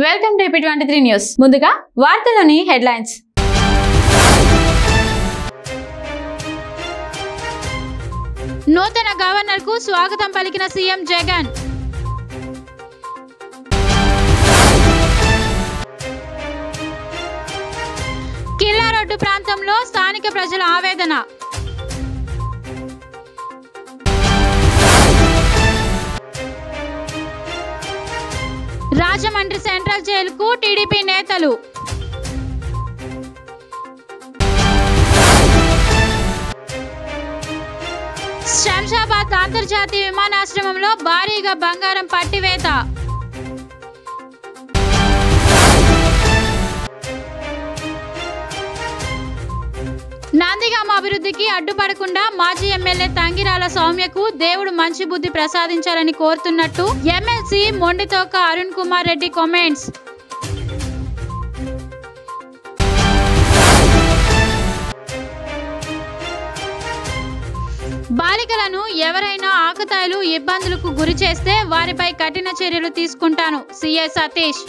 Welcome to twenty three news ముందుగా వార్తలోని headlines నూతన గవర్నర్ కు స్వాగతం పలికిన సీఎం జగన్ కిల్లా రోడ్డు ప్రాంతంలో స్థానిక ప్రజల ఆవేదన రాజమండ్రి సెంట్రల్ జైలుకు టీడీపీ నేతలు శంషాబాద్ అంతర్జాతీయ విమానాశ్రయంలో భారీగా బంగారం పట్టివేత నందిగామ అభివృద్ధికి అడ్డుపడకుండా మాజీ ఎమ్మెల్యే తంగిరాల సౌమ్యకు దేవుడు మంచి బుద్ధి ప్రసాదించాలని కోరుతున్నట్టు ఎమ్మెల్సీ మొండితోక అరుణ్ కుమార్ రెడ్డి కామెంట్స్ బాలికలను ఎవరైనా ఆకతాయిలు ఇబ్బందులకు గురి చేస్తే వారిపై కఠిన చర్యలు తీసుకుంటాను CI Satish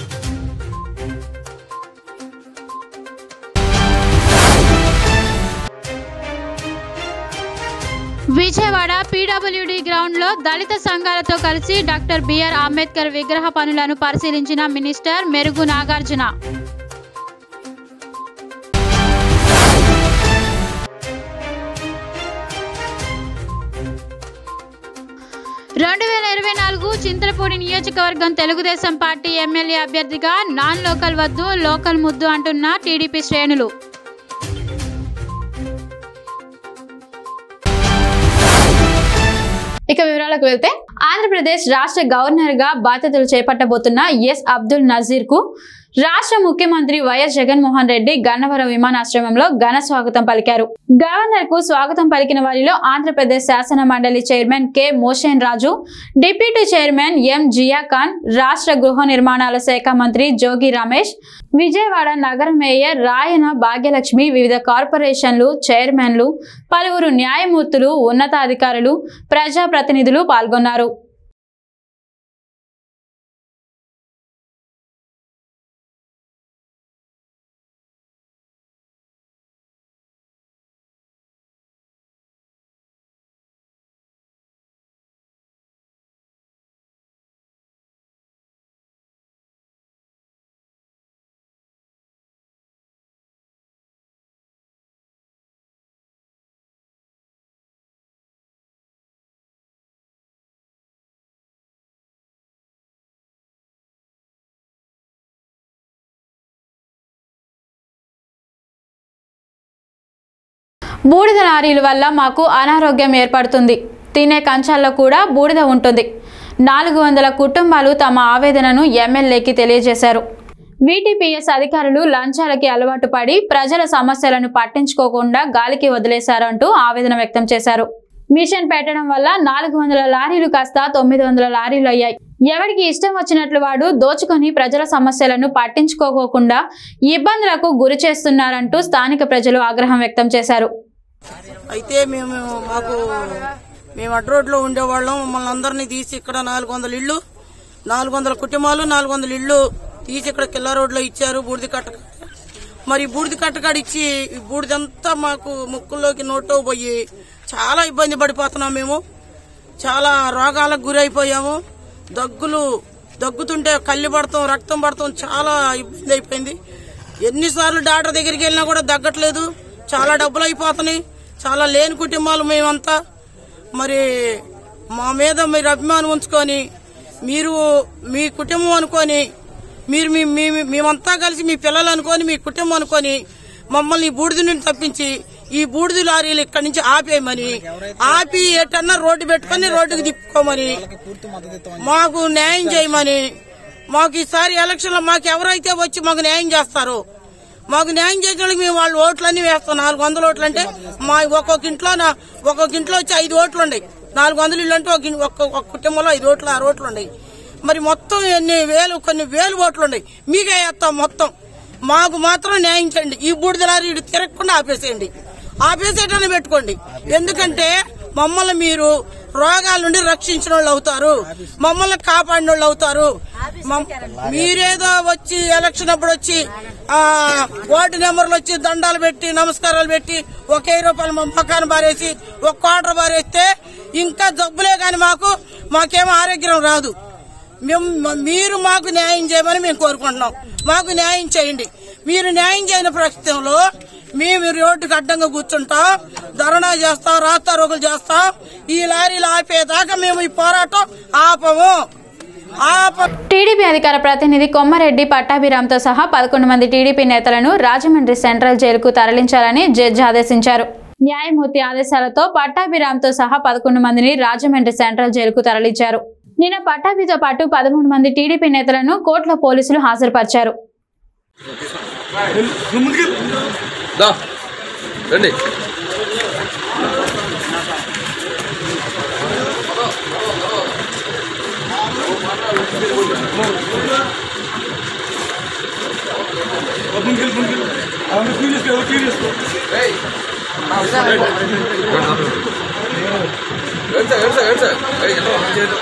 Vijayawada PWD ground లో దళిత సంఘాలతో కలిసి డాక్టర్ బిఆర్ అంబేద్కర్ విగ్రహ పనులను పరిశీలించిన మినిస్టర్ మెరుగు నాగార్జున రెండు వేల ఇరవై నాలుగు చింతలపూడి నియోజకవర్గం తెలుగుదేశం పార్టీ ఎమ్మెల్యే అభ్యర్థిగా నాన్ లోకల్ వద్దు లోకల్ ముద్దు అంటున్న టీడీపీ శ్రేణులు ఇక వివరాలకు వెళ్తే ఆంధ్రప్రదేశ్ రాష్ట్ర గవర్నర్ గా బాధ్యతలు చేపట్టబోతున్న ఎస్ అబ్దుల్ నజీర్ కు రాష్ట్ర ముఖ్యమంత్రి వైఎస్ జగన్మోహన్ రెడ్డి గన్నవరం విమానాశ్రయంలో ఘన స్వాగతం పలికారు గవర్నర్ కు స్వాగతం పలికిన వారిలో ఆంధ్రప్రదేశ్ శాసన మండలి chairman K Moshen Raju deputy chairman M Zia Khan రాష్ట్ర గృహ నిర్మాణాల శాఖ మంత్రి జోగి రమేష్ విజయవాడ నగర మేయర్ రాయన భాగ్యలక్ష్మి వివిధ కార్పొరేషన్లు చైర్మన్లు పలువురు న్యాయమూర్తులు ఉన్నతాధికారులు ప్రజాప్రతినిధులు పాల్గొన్నారు బూడిద లారీల వల్ల మాకు అనారోగ్యం ఏర్పడుతుంది తినే కంచాల్లో కూడా బూడిద ఉంటుంది నాలుగు వందల కుటుంబాలు తమ ఆవేదనను ఎమ్మెల్యేకి తెలియజేశారు వీటీపీఎస్ అధికారులు లంచాలకి అలవాటు పడి ప్రజల సమస్యలను పట్టించుకోకుండా గాలికి వదిలేశారంటూ ఆవేదన వ్యక్తం చేశారు మిషన్ పెట్టడం వల్ల నాలుగు వందల లారీలు కాస్త తొమ్మిది వందల లారీలు అయ్యాయి ఎవరికి ఇష్టం వచ్చినట్లు వాడు దోచుకొని ప్రజల సమస్యలను పట్టించుకోకుండా ఇబ్బందులకు గురి చేస్తున్నారంటూ స్థానిక ప్రజలు ఆగ్రహం వ్యక్తం చేశారు అయితే మేము మాకు మేము అడ్ రోడ్లో ఉండేవాళ్ళం మమ్మల్ని అందరినీ తీసి ఇక్కడ నాలుగు వందల ఇళ్ళు నాలుగు వందల కుటుంబాలు నాలుగు వందల ఇళ్ళు తీసి ఇక్కడ కిల్లా రోడ్లో ఇచ్చారు బూడిది కట్ట మరి బూడిది కట్టకాడ ఇచ్చి ఈ బూడిదంతా మాకు ముక్కుల్లోకి నోట్లో పోయి చాలా ఇబ్బంది పడిపోతున్నాం మేము చాలా రోగాలకు గురైపోయాము దగ్గులు దగ్గుతుంటే కళ్ళు పడతాం రక్తం పడతాం చాలా ఇబ్బంది అయిపోయింది ఎన్నిసార్లు డాక్టర్ దగ్గరికి వెళ్ళినా కూడా దగ్గట్లేదు చాలా డబ్బులు అయిపోతున్నాయి చాలా లేని కుటుంబాలు మేమంతా మరి మా మీద మీరు అభిమానం ఉంచుకొని మీరు మీ కుటుంబం అనుకొని మీరు మీ మీ- మేమంతా కలిసి మీ పిల్లలు అనుకొని మీ కుటుంబం అనుకొని మమ్మల్ని ఈ బూడిద నుండి తప్పించి ఈ బూడిద లారీలు ఇక్కడి నుంచి ఆపేయమని ఆపి ఎటన్నా రోడ్డు పెట్టుకొని రోడ్డుకి తిప్పుకోమని మాకు న్యాయం చేయమని మాకు ఈసారి ఎలక్షన్ లో మాకు ఎవరైతే వచ్చి మాకు న్యాయం చేస్తారో మాకు న్యాయం చేసేందుకు మేము వాళ్ళు ఓట్లన్నీ వేస్తాం నాలుగు వందల ఓట్లు అంటే మా ఒక్కొక్క ఇంట్లో నా- ఒక్కొక్క ఇంట్లో వచ్చి ఐదు ఓట్లు ఉన్నాయి నాలుగు వందలు ఇల్లు అంటే ఒక ఇన్- ఒక్క- ఒక్క కుటుంబంలో ఐదు ఓట్లు ఆరు ఓట్లు ఉన్నాయి మరి మొత్తం ఎన్ని వేలు కొన్ని వేలు ఓట్లు ఉన్నాయి మీకే వేస్తాం మొత్తం మాకు మాత్రం న్యాయం చేయండి ఈ బూడిదలారి ఇటు తిరగకుండా ఆపేసేయండి ఆపేసేటని పెట్టుకోండి ఎందుకంటే మమ్మల్ని మీరు రోగాల నుండి రక్షించిన వాళ్ళు అవుతారు మమ్మల్ని కాపాడిన వాళ్ళు అవుతారు మమ్- మీరేదో వచ్చి ఎలక్షన్ అప్పుడు వచ్చి ఆ వార్డు నెంబర్లు వచ్చి దండాలు పెట్టి నమస్కారాలు పెట్టి ఒక వెయ్యి రూపాయలు మా మొక్కాన్ని బారేసి ఒక క్వార్టర్ బారేస్తే ఇంకా జబ్బులే గాని మాకు మాకేమో ఆరోగ్యం రాదు మేము మ- మీరు మాకు న్యాయం చేయమని మేము కోరుకుంటున్నాం మాకు న్యాయం చేయండి మీరు న్యాయం చేయని ప్రస్తుతంలో మేము రోడ్డుకి అడ్డంగా కూర్చుంటాం ధర్నా చేస్తాం రాస్తా రోగులు చేస్తాం ఈ లారీలు ఆపేదాకా మేము ఈ పోరాటం ఆపము ఆప టీడీపీ అధికార ప్రతినిధి కొమ్మారెడ్డి పట్టాభిరామ్తో సహా పదకొండు మంది టీడీపీ నేతలను రాజమండ్రి సెంట్రల్ జైలుకు తరలించాలని జడ్జి ఆదేశించారు న్యాయమూర్తి ఆదేశాలతో పట్టాభిరామ్తో సహా పదకొండు మందిని రాజమండ్రి సెంట్రల్ జైలుకు తరలించారు నిన్న పట్టాభితో పాటు పదమూడు మంది టీడీపీ నేతలను కోర్టులో పోలీసులు హాజరుపరిచారు దా రండి ఏయ్. రండి సార్ రండి సార్ రండి సార్ ఏయ్, ఎలా ఉంది? చేద్దాం.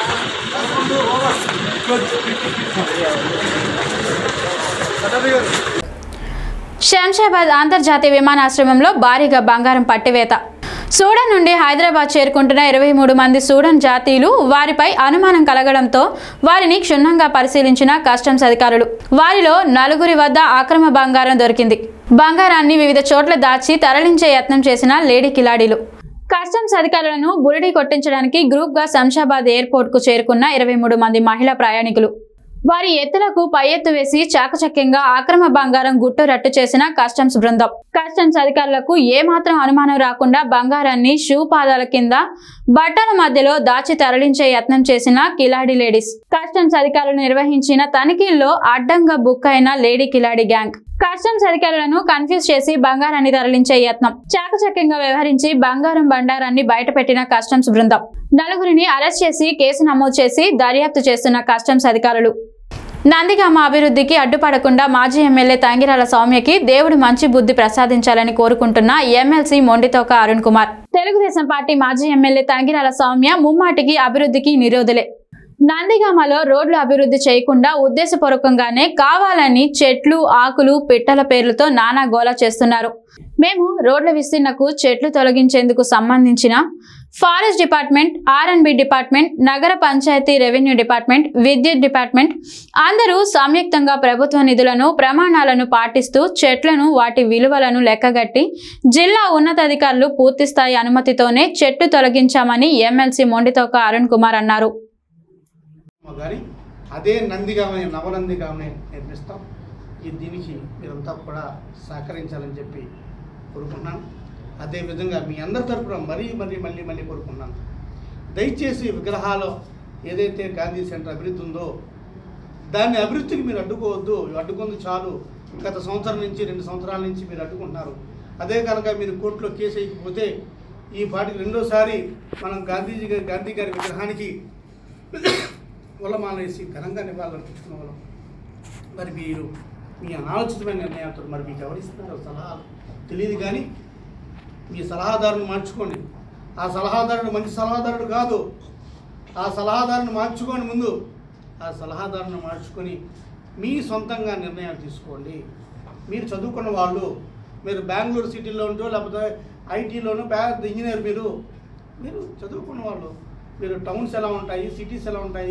శంషాబాద్ అంతర్జాతీయ విమానాశ్రయంలో భారీగా బంగారం పట్టివేత సూడాన్ నుండి హైదరాబాద్ చేరుకుంటున్న ఇరవై మూడు మంది సూడాన్ జాతీయులు వారిపై అనుమానం కలగడంతో వారిని క్షుణ్ణంగా పరిశీలించిన కస్టమ్స్ అధికారులు వారిలో నలుగురి వద్ద అక్రమ బంగారం దొరికింది బంగారాన్ని వివిధ చోట్ల దాచి తరలించే యత్నం చేసిన లేడీ కిలాడీలు కస్టమ్స్ అధికారులను బురిడి కొట్టించడానికి గ్రూప్ గా శంషాబాద్ ఎయిర్పోర్ట్ కు చేరుకున్న ఇరవై మూడు మంది మహిళా ప్రయాణికులు వారి ఎత్తులకు పై ఎత్తు వేసి చాకచక్యంగా అక్రమ బంగారం గుట్టు రట్టు చేసిన కస్టమ్స్ బృందం కస్టమ్స్ అధికారులకు ఏమాత్రం అనుమానం రాకుండా బంగారాన్ని షూ పాదాల కింద బట్టల మధ్యలో దాచి తరలించే యత్నం చేసిన కిలాడి లేడీస్ కస్టమ్స్ అధికారులు నిర్వహించిన తనిఖీల్లో అడ్డంగా బుక్ అయిన లేడీ కిలాడి గ్యాంగ్ కస్టమ్స్ అధికారులను కన్ఫ్యూజ్ చేసి బంగారాన్ని తరలించే యత్నం చాకచక్యంగా వ్యవహరించి బంగారం బండారాన్ని బయటపెట్టిన కస్టమ్స్ బృందం నలుగురిని అరెస్ట్ చేసి కేసు నమోదు చేసి దర్యాప్తు చేస్తున్న కస్టమ్స్ అధికారులు నందిగామ అభివృద్ధికి అడ్డుపడకుండా మాజీ ఎమ్మెల్యే తంగిరాల సౌమ్యకి దేవుడు మంచి బుద్ధి ప్రసాదించాలని కోరుకుంటున్న ఎమ్మెల్సీ మొండితోక అరుణ్ కుమార్ తెలుగుదేశం పార్టీ మాజీ ఎమ్మెల్యే తంగిరాల సౌమ్య ముమ్మాటికి అభివృద్ధికి నిరోధులే నందిగామలో రోడ్లు అభివృద్ధి చేయకుండా ఉద్దేశపూర్వకంగానే కావాలని చెట్లు ఆకులు పిట్టల పేర్లతో నానా గోల చేస్తున్నారు మేము రోడ్ల విస్తీర్ణకు చెట్లు తొలగించేందుకు సంబంధించిన ఫారెస్ట్ డిపార్ట్మెంట్ ఆర్ఎన్బి డిపార్ట్మెంట్ నగర పంచాయతీ రెవెన్యూ డిపార్ట్మెంట్ విద్యుత్ డిపార్ట్మెంట్ అందరూ సంయుక్తంగా ప్రభుత్వ నిధులను ప్రమాణాలను పాటిస్తూ చెట్లను వాటి విలువలను లెక్కగట్టి జిల్లా ఉన్నతాధికారులు పూర్తిస్థాయి అనుమతితోనే చెట్టు తొలగించామని ఎమ్మెల్సీ మొండితోక అరుణ్ కుమార్ అన్నారు కానీ అదే నందిగామని నవనందిగామని నిర్మిస్తాం ఈ దీనికి మీరంతా కూడా సహకరించాలని చెప్పి కోరుకుంటున్నాను అదేవిధంగా మీ అందరి తరపున మరీ మరీ మళ్ళీ మళ్ళీ కోరుకుంటున్నాను దయచేసి విగ్రహాలు ఏదైతే గాంధీ సెంటర్ అభివృద్ధి ఉందో దాన్ని అభివృద్ధికి మీరు అడ్డుకోవద్దు అడ్డుకుంది చాలు గత సంవత్సరం నుంచి రెండు సంవత్సరాల నుంచి మీరు అడ్డుకుంటున్నారు అదే కనుక మీరు కోర్టులో కేసు వేయకపోతే ఈ పాటికి రెండోసారి మనం గాంధీజీ గారి గాంధీ గారి విగ్రహానికి కులమాల వేసి ఘనంగా నివాళులర్పించుకున్న వాళ్ళం మరి మీరు మీ అనాలోచితమైన నిర్ణయాలతో మరి మీకు ఎవరిస్తున్నారు సలహాలు తెలియదు కానీ మీ సలహాదారుని మార్చుకోండి ఆ సలహాదారుడు మంచి సలహాదారుడు కాదు ఆ సలహాదారుని మార్చుకోండి ముందు ఆ సలహాదారుని మార్చుకొని మీ సొంతంగా నిర్ణయాలు తీసుకోండి మీరు చదువుకున్న వాళ్ళు మీరు బెంగళూరు సిటీలో ఉంటో లేకపోతే ఐటీలోనూ పెద్ద ఇంజనీర్ మీరు మీరు చదువుకున్న వాళ్ళు మీరు టౌన్స్ ఎలా ఉంటాయి సిటీస్ ఎలా ఉంటాయి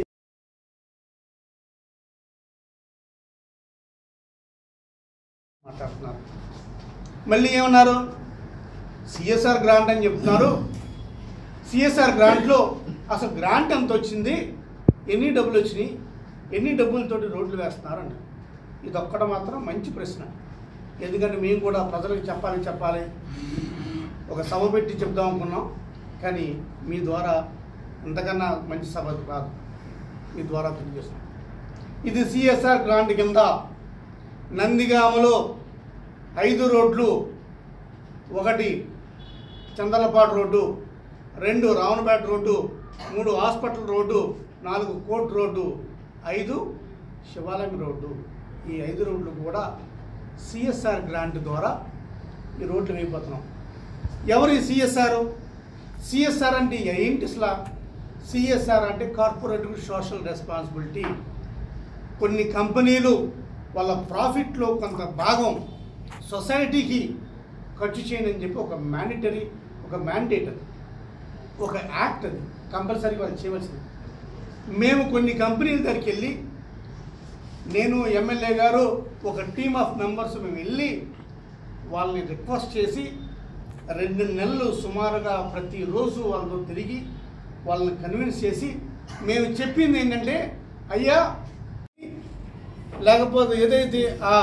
మాట్లాడుతున్నారు మళ్ళీ ఏమన్నారు సిఎస్ఆర్ గ్రాంట్ అని చెప్తున్నారు సిఎస్ఆర్ గ్రాంట్లో అసలు గ్రాంట్ ఎంత వచ్చింది ఎన్ని డబ్బులు వచ్చినాయి ఎన్ని డబ్బులతోటి రోడ్లు వేస్తున్నారంట ఇది ఒక్కట మాత్రం మంచి ప్రశ్న ఎందుకంటే మేము కూడా ప్రజలకు చెప్పాలి చెప్పాలి ఒక సభ పెట్టి చెప్దాం అనుకున్నాం కానీ మీ ద్వారా ఇంతకన్నా మంచి సభ రాదు మీ ద్వారా తెలియజేస్తున్నాం ఇది సిఎస్ఆర్ గ్రాంట్ కింద నందిగామలో ఐదు రోడ్లు ఒకటి చందలపాడు రోడ్డు రెండు రావణపేట రోడ్డు మూడు హాస్పిటల్ రోడ్డు నాలుగు కోర్ట్ రోడ్డు ఐదు శివాలయం రోడ్డు ఈ ఐదు రోడ్లు కూడా సిఎస్ఆర్ గ్రాంట్ ద్వారా ఈ రోడ్లు వేయబోతున్నాం ఎవరు ఈ సిఎస్ఆర్ సిఎస్ఆర్ అంటే ఏంటి అసలు సిఎస్ఆర్ అంటే కార్పొరేటివ్ సోషల్ రెస్పాన్సిబిలిటీ కొన్ని కంపెనీలు వాళ్ళ ప్రాఫిట్లో కొంత భాగం సొసైటీకి ఖర్చు చేయనని చెప్పి ఒక మ్యాండేటరీ ఒక మ్యాండేట్ అది ఒక యాక్ట్ అది కంపల్సరీగా వాళ్ళు చేయవలసింది మేము కొన్ని కంపెనీల దగ్గరికి వెళ్ళి నేను ఎమ్మెల్యే గారు ఒక టీమ్ ఆఫ్ మెంబర్స్ మేము వెళ్ళి వాళ్ళని రిక్వెస్ట్ చేసి రెండు నెలలు సుమారుగా ప్రతిరోజు వాళ్ళతో తిరిగి వాళ్ళని కన్విన్స్ చేసి మేము చెప్పింది ఏంటంటే అయ్యా లేకపోతే ఏదైతే ఆ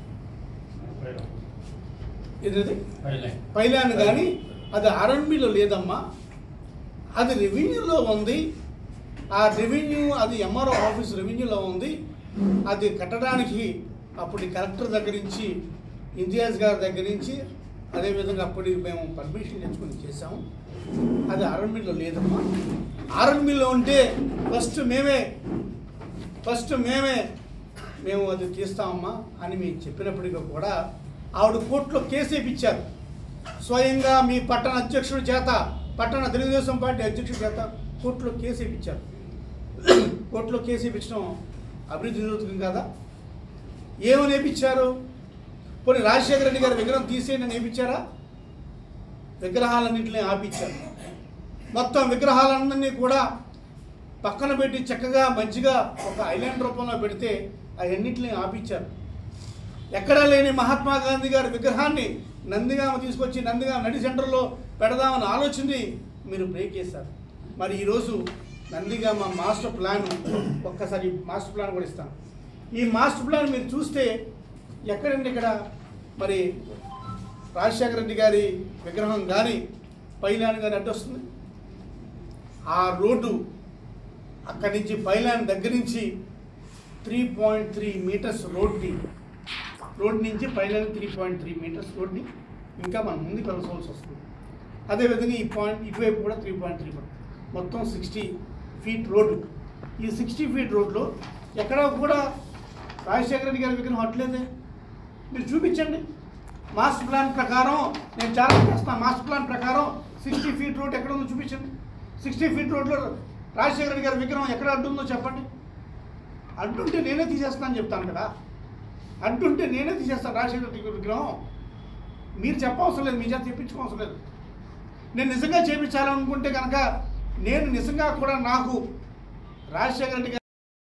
ఏదైతే పైలాన్ కానీ అది ఆర్ఎన్బిలో లేదమ్మా అది రెవెన్యూలో ఉంది ఆ రెవెన్యూ అది ఎంఆర్ఓ ఆఫీస్ రెవెన్యూలో ఉంది అది కట్టడానికి అప్పుడు కలెక్టర్ దగ్గర నుంచి ఇంతియాజ్ గారి దగ్గర నుంచి అదేవిధంగా అప్పుడు మేము పర్మిషన్ తెచ్చుకొని చేసాము అది ఆర్ఎన్బిలో లేదమ్మా ఆర్ఎన్బిలో ఉంటే ఫస్ట్ మేమే ఫస్ట్ మేమే మేము అది తీస్తామమ్మా అని మేము చెప్పినప్పటికీ కూడా ఆవిడ కోర్టులో కేసు వేయించారు స్వయంగా మీ పట్టణ అధ్యక్షుడి చేత పట్టణ తెలుగుదేశం పార్టీ అధ్యక్షుడి చేత కోర్టులో కేసు వేయించారు కోర్టులో కేసు వేయించడం అభివృద్ధి నిరోధకం కదా ఏమని వేయించారు పోనీ రాజశేఖర రెడ్డి గారి విగ్రహం తీసేయని నేర్పించారా విగ్రహాలన్నింటినీ ఆపించారు మొత్తం విగ్రహాలన్నీ కూడా పక్కన పెట్టి చక్కగా మంచిగా ఒక ఐలాండ్ రూపంలో పెడితే అవన్నింటినీ ఆపించారు ఎక్కడా లేని మహాత్మా గాంధీ గారి విగ్రహాన్ని నందిగామ తీసుకొచ్చి నందిగామ నడి సెంటర్లో పెడదామని ఆలోచనని మీరు బ్రేక్ చేశారు మరి ఈరోజు నందిగామ మాస్టర్ ప్లాన్ ఒక్కసారి మాస్టర్ ప్లాన్ కూడా ఇస్తాను ఈ మాస్టర్ ప్లాన్ మీరు చూస్తే ఎక్కడండి ఇక్కడ మరి రాజశేఖర రెడ్డి గారి విగ్రహం కానీ పైలాన్ కానీ అడ్డొస్తుంది ఆ రోడ్డు అక్కడి నుంచి పైలాన్ దగ్గర నుంచి త్రీ పాయింట్ త్రీ మీటర్స్ రోడ్ని రోడ్ నుంచి pylon three point three meters రోడ్ని ఇంకా మనం ముందుకు వెళ్ళవలసి వస్తుంది అదేవిధంగా ఈ పాయింట్ ఇటువైపు కూడా త్రీ పాయింట్ త్రీ మొత్తం సిక్స్టీ ఫీట్ రోడ్డు ఈ సిక్స్టీ ఫీట్ రోడ్లో ఎక్కడ కూడా రాజశేఖర రెడ్డి గారి విగ్రహం అట్లేదే మీరు చూపించండి మాస్టర్ ప్లాన్ ప్రకారం నేను ఛాలెంజ్ చేస్తాను మాస్టర్ ప్లాన్ ప్రకారం సిక్స్టీ ఫీట్ రోడ్ ఎక్కడ ఉందో చూపించండి సిక్స్టీ ఫీట్ రోడ్లో రాజశేఖర రెడ్డి గారి విగ్రహం ఎక్కడ అడ్డుందో చెప్పండి అడ్డుంటే నేనే తీసేస్తాను చెప్తాను కదా అడ్డుంటే నేనే తీసేస్తాను రాజశేఖర రెడ్డి గారి విగ్రహం మీరు చెప్పవసరం లేదు మీ చేత తెప్పించుకోవసరం లేదు నేను నిజంగా చేయించాలనుకుంటే కనుక నేను నిజంగా కూడా నాకు రాజశేఖర రెడ్డి గారి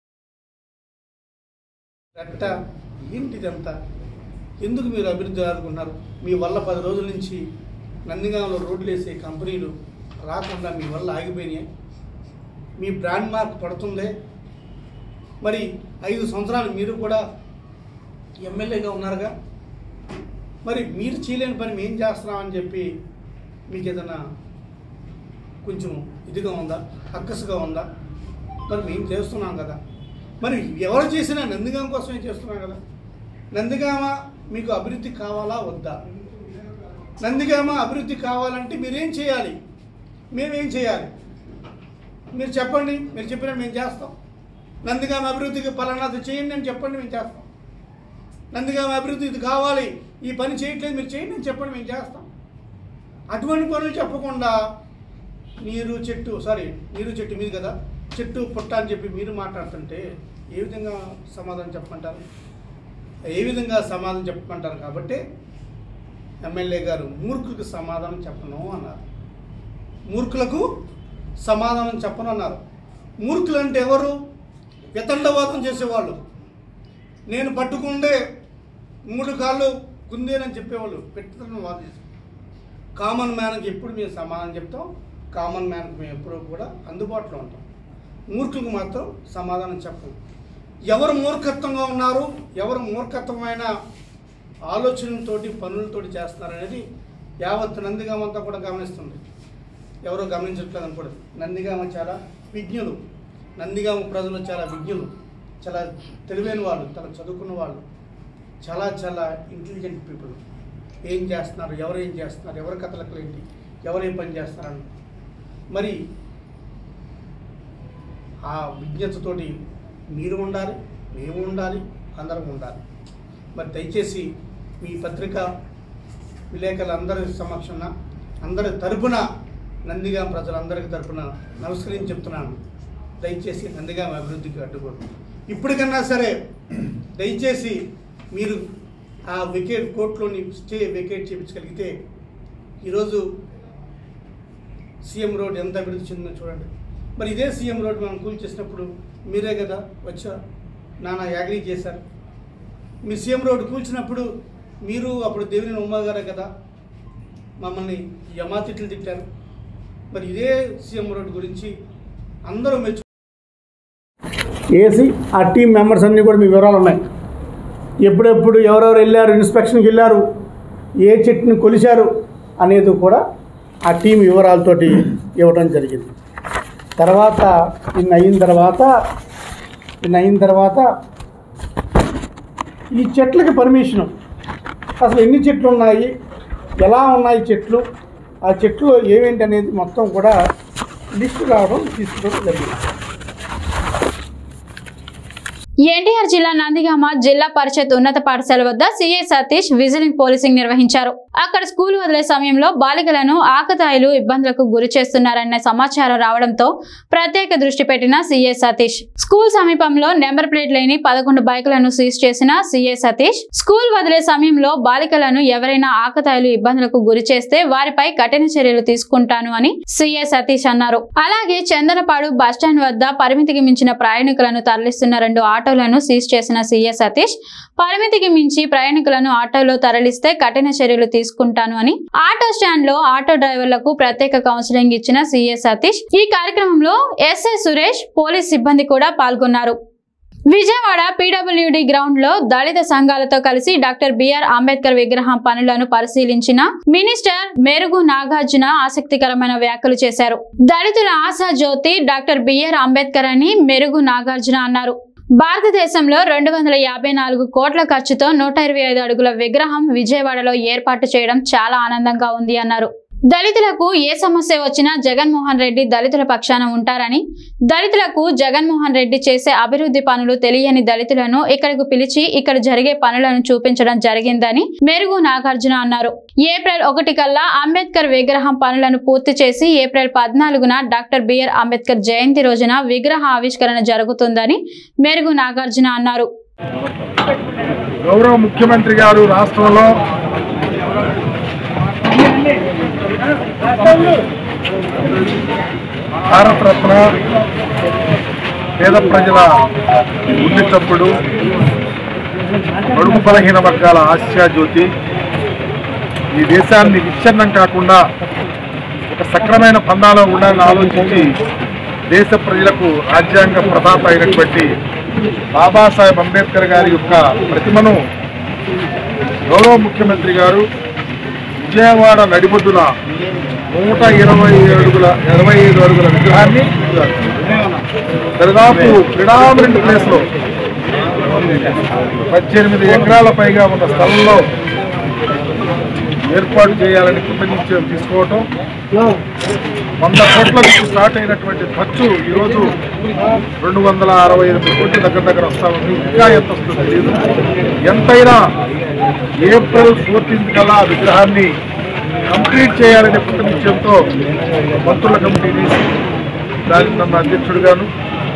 రట్ట ఏంటిదంతా ఎందుకు మీరు అభివృద్ధి ఆదుకున్నారు మీ వల్ల పది రోజుల నుంచి నందిగాంలో రోడ్లు వేసే కంపెనీలు రాకుండా మీ వల్ల ఆగిపోయినాయి మీ బ్రాండ్ మార్క్ పడుతుందే మరి ఐదు సంవత్సరాలు మీరు కూడా ఎమ్మెల్యేగా ఉన్నారుగా మరి మీరు చేయలేని పని మేము చేస్తున్నామని చెప్పి మీకు ఏదైనా కొంచెం ఇదిగా ఉందా అక్కసుగా ఉందా మరి మేము చేస్తున్నాం కదా మరి ఎవరు చేసినా నందిగామ కోసమే చేస్తున్నాం కదా నందిగామ మీకు అభివృద్ధి కావాలా వద్దా నందిగామ అభివృద్ధి కావాలంటే మీరేం చేయాలి మేమేం చేయాలి మీరు చెప్పండి మీరు చెప్పినా మేము చేస్తాం నందిగామ అభివృద్ధికి పలానాది చేయండి అని చెప్పండి మేము చేస్తాం నందిగామ అభివృద్ధి ఇది కావాలి ఈ పని చేయట్లేదు మీరు చేయండి అని చెప్పండి మేము చేస్తాం అటువంటి పనులు చెప్పకుండా నీరు చెట్టు సారీ నీరు చెట్టు మీది కదా చెట్టు పుట్ట అని చెప్పి మీరు మాట్లాడుతుంటే ఏ విధంగా సమాధానం చెప్పమంటారు ఏ విధంగా సమాధానం చెప్పమంటారు కాబట్టి ఎమ్మెల్యే గారు మూర్ఖులకు సమాధానం చెప్పను అన్నారు మూర్ఖులకు సమాధానం చెప్పను అన్నారు మూర్ఖులు అంటే ఎవరు వితండవాదం చేసేవాళ్ళు నేను పట్టుకుండే మూడు కాళ్ళు గుందేనని చెప్పేవాళ్ళు పెట్టిన వాదించారు కామన్ మ్యాన్కి ఎప్పుడు మేము సమాధానం చెప్తాం కామన్ మ్యాన్కి మేము ఎప్పుడూ కూడా అందుబాటులో ఉంటాం మూర్ఖులకు మాత్రం సమాధానం చెప్పం ఎవరు మూర్ఖత్వంగా ఉన్నారు ఎవరు మూర్ఖత్వమైన ఆలోచనలతోటి పనులతోటి చేస్తున్నారనేది యావత్ నందిగామ అంతా కూడా గమనిస్తుంది ఎవరో గమనించట్లేదు అనుకోలేదు నందిగామ చాలా విజ్ఞులు నందిగామ ప్రజలు చాలా విజ్ఞులు చాలా తెలివైన వాళ్ళు చాలా చదువుకున్న వాళ్ళు చాలా చాలా ఇంటెలిజెంట్ పీపుల్ ఏం చేస్తున్నారు ఎవరు ఏం చేస్తున్నారు ఎవరి కథలకు ఏంటి ఎవరు ఏం పని చేస్తున్నారని మరి ఆ విజ్ఞతతోటి మీరు ఉండాలి మేము ఉండాలి అందరం ఉండాలి మరి దయచేసి మీ పత్రిక విలేకరులందరి సమక్షంన అందరి తరపున నందిగాం ప్రజలందరికీ తరపున నమస్కరించి చెప్తున్నాను దయచేసి నందిగాం అభివృద్ధికి అడ్డుకోండి ఇప్పటికన్నా సరే దయచేసి మీరు ఆ వికెట్ కోర్టులోని స్టే వికెట్ చేయించగలిగితే ఈరోజు సీఎం రోడ్ ఎంత అభివృద్ధి చెందిందో చూడండి మరి ఇదే సీఎం రోడ్ మనం కూల్ చేసినప్పుడు మీరే కదా వచ్చా నాన్న యాగ్రీ చేశారు మీ సీఎం రోడ్ కూల్చినప్పుడు మీరు అప్పుడు దేవిని ఉమ్మా గారే కదా మమ్మల్ని యమాతిట్లు తిట్టారు మరి ఇదే సీఎం రోడ్ గురించి అందరూ మెచ్చు ఏసీ ఆ టీం మెంబర్స్ అన్నీ కూడా మీ వివరాలు ఉన్నాయి ఎప్పుడెప్పుడు ఎవరెవరు వెళ్ళారు ఇన్స్పెక్షన్కి వెళ్ళారు ఏ చెట్టుని కొలిచారు అనేది కూడా ఆ టీం వివరాలతోటి ఇవ్వడం జరిగింది తర్వాత ఇన్ని అయిన తర్వాత ఇన్ని అయిన తర్వాత ఈ చెట్లకి పర్మిషను అసలు ఎన్ని చెట్లు ఉన్నాయి ఎలా ఉన్నాయి చెట్లు ఆ చెట్లు ఏమేంటి అనేది మొత్తం కూడా లిస్ట్ రావడం తీసుకోవడం జరిగింది ఎన్టీఆర్ జిల్లా నందిగామ జిల్లా పరిషత్ ఉన్నత పాఠశాల వద్ద సీఐ సతీష్ విజిలింగ్ పోలీసింగ్ నిర్వహించారు అక్కడ స్కూల్ వదిలే సమయంలో బాలికలను ఆకతాయిలు ఇబ్బందులకు గురి చేస్తున్నారన్న సమాచారం రావడంతో ప్రత్యేక దృష్టి పెట్టిన సీఐ సతీష్ స్కూల్ సమీపంలో నెంబర్ ప్లేట్ లేని పదకొండు బైకులను సీజ్ చేసిన సీఐ సతీష్ స్కూల్ వదిలే సమయంలో బాలికలను ఎవరైనా ఆకతాయిలు ఇబ్బందులకు గురి చేస్తే వారిపై కఠిన చర్యలు తీసుకుంటాను అని సీఐ సతీష్ అన్నారు అలాగే చందనపాడు బస్టాండ్ వద్ద పరిమితికి మించిన ప్రయాణికులను తరలిస్తున్న రెండు ఆటోలను సీజ్ చేసిన సీఏ సతీష్ పరిమితికి మించి ప్రయాణికులను ఆటోలో తరలిస్తే కఠిన చర్యలు తీసుకుంటాను అని ఆటో స్టాండ్ లో ఆటో డ్రైవర్లకు ప్రత్యేక కౌన్సిలింగ్ ఇచ్చిన సీఏ సతీష్ ఈ కార్యక్రమంలో ఎస్ఐ సురేష్ పోలీస్ సిబ్బంది కూడా పాల్గొన్నారు విజయవాడ పీడబ్ల్యూడి గ్రౌండ్ లో దళిత సంఘాలతో కలిసి డాక్టర్ బిఆర్ అంబేద్కర్ విగ్రహం పనులను పరిశీలించిన మినిస్టర్ మెరుగు నాగార్జున ఆసక్తికరమైన వ్యాఖ్యలు చేశారు దళితుల ఆశా జ్యోతి డాక్టర్ బిఆర్ అంబేద్కర్ అని మెరుగు నాగార్జున అన్నారు భారతదేశంలో రెండు వందల యాభై నాలుగు కోట్ల ఖర్చుతో నూట ఇరవై ఐదు అడుగుల విగ్రహం విజయవాడలో ఏర్పాటు చేయడం చాలా ఆనందంగా ఉంది అన్నారు దళితులకు ఏ సమస్య వచ్చినా జగన్మోహన్ రెడ్డి దళితుల పక్షాన ఉంటారని దళితులకు జగన్మోహన్ రెడ్డి చేసే అభివృద్ధి పనులు తెలియని దళితులను ఇక్కడకు పిలిచి ఇక్కడ జరిగే పనులను చూపించడం జరిగిందని మెరుగు నాగార్జున అన్నారు ఏప్రిల్ ఒకటి కల్లా అంబేద్కర్ విగ్రహం పనులను పూర్తి చేసి ఏప్రిల్ పద్నాలుగున డాక్టర్ బిఆర్ అంబేద్కర్ జయంతి రోజున విగ్రహ ఆవిష్కరణ జరుగుతుందని మెరుగు నాగార్జున అన్నారు గౌరవ ముఖ్యమంత్రి గారు రాష్ట్రంలో భారతరత్న పేద ప్రజల గుండె చప్పుడు బడుగు బలహీన వర్గాల ఆశాజ్యోతి ఈ దేశాన్ని విచ్ఛిన్నం కాకుండా ఒక సక్రమైన పందాలో ఉండాలని ఆలోచించి దేశ ప్రజలకు రాజ్యాంగ ప్రదాత అయినటువంటి బాబాసాహెబ్ అంబేద్కర్ గారి యొక్క ప్రతిమను గౌరవ ముఖ్యమంత్రి గారు విజయవాడ నడిబొడ్డున నూట ఇరవై అడుగుల ఇరవై ఐదు అడుగుల విగ్రహాన్ని దాదాపు ప్రిడామినెంట్ ప్లేస్లో పద్దెనిమిది ఎకరాల పైగా ఉన్న స్థలంలో ఏర్పాటు చేయాలని నిర్ణయించడం తీసుకోవటం వంద కోట్ల నుంచి స్టార్ట్ అయినటువంటి ఖర్చు ఈరోజు రెండు వందల అరవై ఎనిమిది కోట్ల దగ్గర దగ్గర వస్తా ఉంది ఇంకా ఎంత వస్తుందో తెలియదు ఎంతైనా ఏప్రిల్ ఫోర్టీన్త్ కల్లా ఆ విగ్రహాన్ని కంప్లీట్ చేయాలనే కృత నిశ్చయంతో మంత్రుల కమిటీ వేసి దానికి నన్ను అధ్యక్షుడిగాను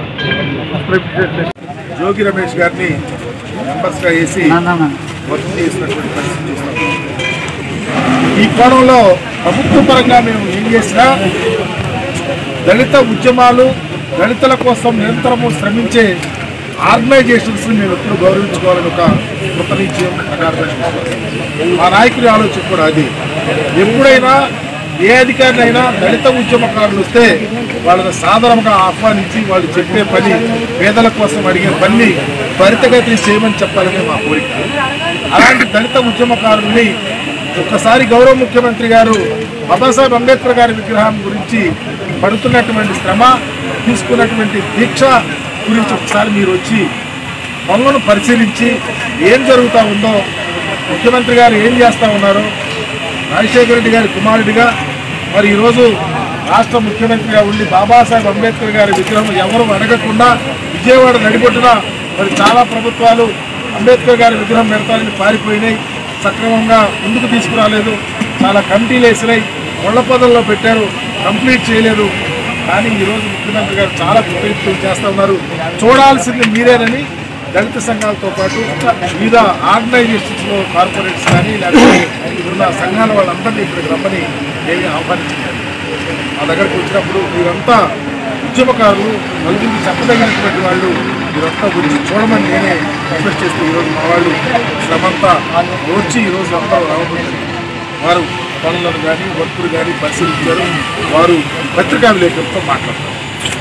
జోగి రమేష్ గారిని మెంబర్స్గా వేసి వర్క్ చేసినటువంటి పరిస్థితి చూస్తాం ఈ కోణంలో ప్రభుత్వ పరంగా మేము ఏం చేసినా దళిత ఉద్యమాలు దళితుల కోసం నిరంతరము శ్రమించే ఆర్గనైజేషన్స్ మేము ఎప్పుడు గౌరవించుకోవాలని ఒక కృతనిశ్చయం ప్రకారం మా నాయకుడి ఆలోచన కూడా అది ఎప్పుడైనా ఏ అధికారినైనా దళిత ఉద్యమకారులు వస్తే వాళ్ళని సాధారణంగా ఆహ్వానించి వాళ్ళు చెప్పే పని పేదల కోసం అడిగే పని త్వరితగతిని చేయమని చెప్పాలని మా కోరిక అలాంటి దళిత ఉద్యమకారుల్ని ఒక్కసారి గౌరవ ముఖ్యమంత్రి గారు బాబాసాహెబ్ అంబేద్కర్ గారి విగ్రహం గురించి పడుతున్నటువంటి శ్రమ తీసుకున్నటువంటి దీక్ష గురించి ఒకసారి మీరు వచ్చి పనులను పరిశీలించి ఏం జరుగుతూ ఉందో ముఖ్యమంత్రి గారు ఏం చేస్తూ ఉన్నారో రాజశేఖర రెడ్డి గారి కుమారుడిగా మరి ఈరోజు రాష్ట్ర ముఖ్యమంత్రిగా ఉండి బాబాసాహెబ్ అంబేద్కర్ గారి విగ్రహం ఎవరు అడగకుండా విజయవాడ నడిబొట్టున మరి చాలా ప్రభుత్వాలు అంబేద్కర్ గారి విగ్రహం పెడతారని పారిపోయినాయి సక్రమంగా ముందుకు తీసుకురాలేదు చాలా కమిటీలు వేసినాయి ఒళ్ల పదల్లో పెట్టారు కంప్లీట్ చేయలేదు కానీ ఈరోజు ముఖ్యమంత్రి గారు చాలా ప్రయత్నం చేస్తూ ఉన్నారు చూడాల్సింది మీరేనని దళిత సంఘాలతో పాటు వివిధ ఆర్గనైజేషన్స్లో కార్పొరేట్స్ కానీ లేకపోతే ఇప్పుడున్న సంఘాల వాళ్ళందరినీ ఇక్కడికి రమ్మని ఏమీ ఆహ్వానించారు మా దగ్గరకు వచ్చినప్పుడు మీరంతా ఉద్యమకారులు నలుగురికి చెప్పదగినటువంటి వాళ్ళు మీరంతా వచ్చి చూడమని నేనే రిక్వెస్ట్ చేస్తూ ఈరోజు మా వాళ్ళు శ్రమంతా వచ్చి ఈరోజు అందరూ రావడం వారు పనులను కానీ వర్కులు కానీ పరిశీలించారు వారు పత్రికా విలేకరులతో మాట్లాడతారు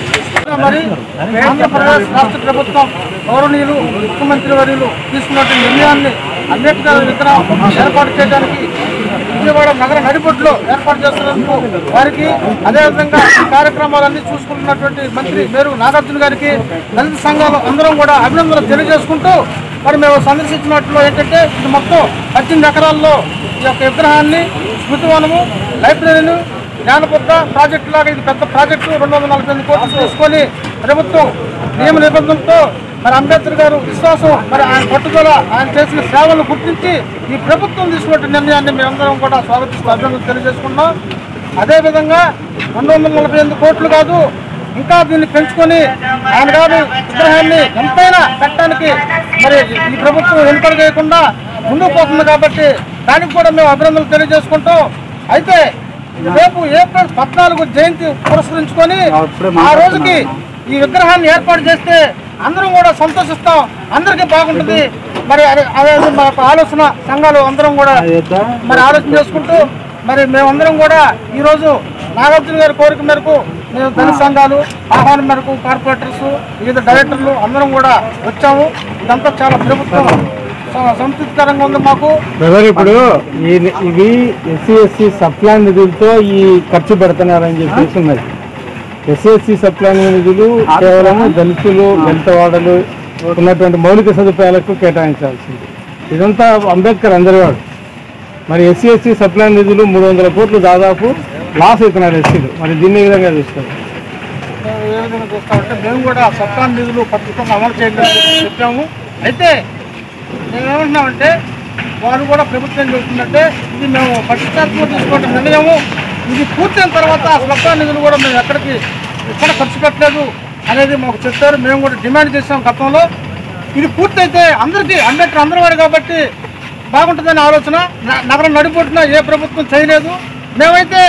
మరి ఆంధ్రప్రదేశ్ రాష్ట్ర ప్రభుత్వం గౌరవనీయులు ముఖ్యమంత్రి వర్యులు తీసుకున్నటువంటి నిర్ణయాన్ని అంబేద్కర్ విగ్రహం ఏర్పాటు చేయడానికి విజయవాడ నగర నడిబొడ్డులో ఏర్పాటు చేస్తున్నందుకు వారికి అదేవిధంగా ఈ కార్యక్రమాలన్నీ చూసుకుంటున్నటువంటి మంత్రి మేరు నాగార్జున గారికి దళిత సంఘాలు అందరం కూడా అభినందనలు తెలియజేసుకుంటూ మరి మేము సందర్శించినట్లు ఏంటంటే ఇది మొత్తం పద్దెనిమిది ఎకరాల్లో ఈ యొక్క విగ్రహాన్ని స్మృతివనము లైబ్రరీని జ్ఞానపుత్ర ప్రాజెక్టు లాగా ఇది పెద్ద ప్రాజెక్టు రెండు వందల నలభై ఎనిమిది కోట్లు తీసుకొని ప్రభుత్వం నియమ నిబంధనలతో మరి అంబేద్కర్ గారు విశ్వాసం మరి ఆయన పట్టుదల ఆయన చేసిన సేవలను గుర్తించి ఈ ప్రభుత్వం తీసుకున్న నిర్ణయాన్ని మేమందరం కూడా స్వాగతిస్తూ అభినందనలు తెలియజేసుకున్నాం అదేవిధంగా రెండు వందల నలభై ఎనిమిది కోట్లు కాదు ఇంకా దీన్ని పెంచుకొని ఆయన గారు విగ్రహాన్ని ఎంతైనా పెట్టడానికి మరి ఈ ప్రభుత్వం వెనుకడుగేయకుండా ముందుకు పోతుంది కాబట్టి దానికి కూడా మేము అభినందనలు తెలియజేసుకుంటాం అయితే రేపు ఏప్రిల్ పద్నాలుగు జయంతి పురస్కరించుకొని ఆ రోజుకి ఈ విగ్రహాన్ని ఏర్పాటు చేస్తే అందరం కూడా సంతోషిస్తాం అందరికీ బాగుంటుంది మరి అదే అదే మా యొక్క ఆలోచన సంఘాలు అందరం కూడా మరి ఆలోచన చేసుకుంటూ మరి మేమందరం కూడా ఈరోజు నాగార్జున గారి కోరిక మేరకు మేము ధన సంఘాలు ఆహ్వానం మేరకు కార్పొరేటర్స్ వివిధ డైరెక్టర్లు అందరం కూడా వచ్చాము ఇదంతా చాలా ప్రభుత్వం స- సంతృప్తికరంగా ఉంది మాకు బ్రదర్ ఇప్పుడు ఈ ఇవి ఎస్సీ ఎస్సీ సప్లై నిధులతో ఈ ఖర్చు పెడుతున్నారని చెప్పేసి ఉన్నది ఎస్సీ ఎస్సీ సప్లై నిధులు కేవలం దళితులు దళిత వాడలు ఉన్నటువంటి మౌలిక సదుపాయాలకు కేటాయించాల్సింది ఇదంతా అంబేద్కర్ అందరివాడు మరి ఎస్సీ ఎస్సీ సప్లై నిధులు మూడు వందల కోట్లు దాదాపు లాస్ అవుతున్నారు ఎస్సీలు మరి దీన్ని ఏ విధంగా చూస్తారు మేము ఏ విధంగా చూస్తామంటే మేము కూడా సర్కార్ నిధులు పథకం అమలు చేయడానికి చెప్పాము అయితే మేము ఏమంటున్నామంటే వారు కూడా ప్రభుత్వం చెబుతుందంటే ఇది మేము పక్షపాతంగా తీసుకున్న నిర్ణయము ఇది పూర్తయిన తర్వాత ఆ సర్కార్ నిధులు కూడా మేము ఎక్కడికి ఎక్కడ ఖర్చు పెట్టలేదు అనేది మాకు చెప్పారు మేము కూడా డిమాండ్ చేసాం గతంలో ఇది పూర్తయితే అందరికీ అంబేద్కర్ అందరి వారు కాబట్టి బాగుంటుందనే ఆలోచన న- నగరం నడిపొట్టిన ఏ ప్రభుత్వం చేయలేదు మేమైతే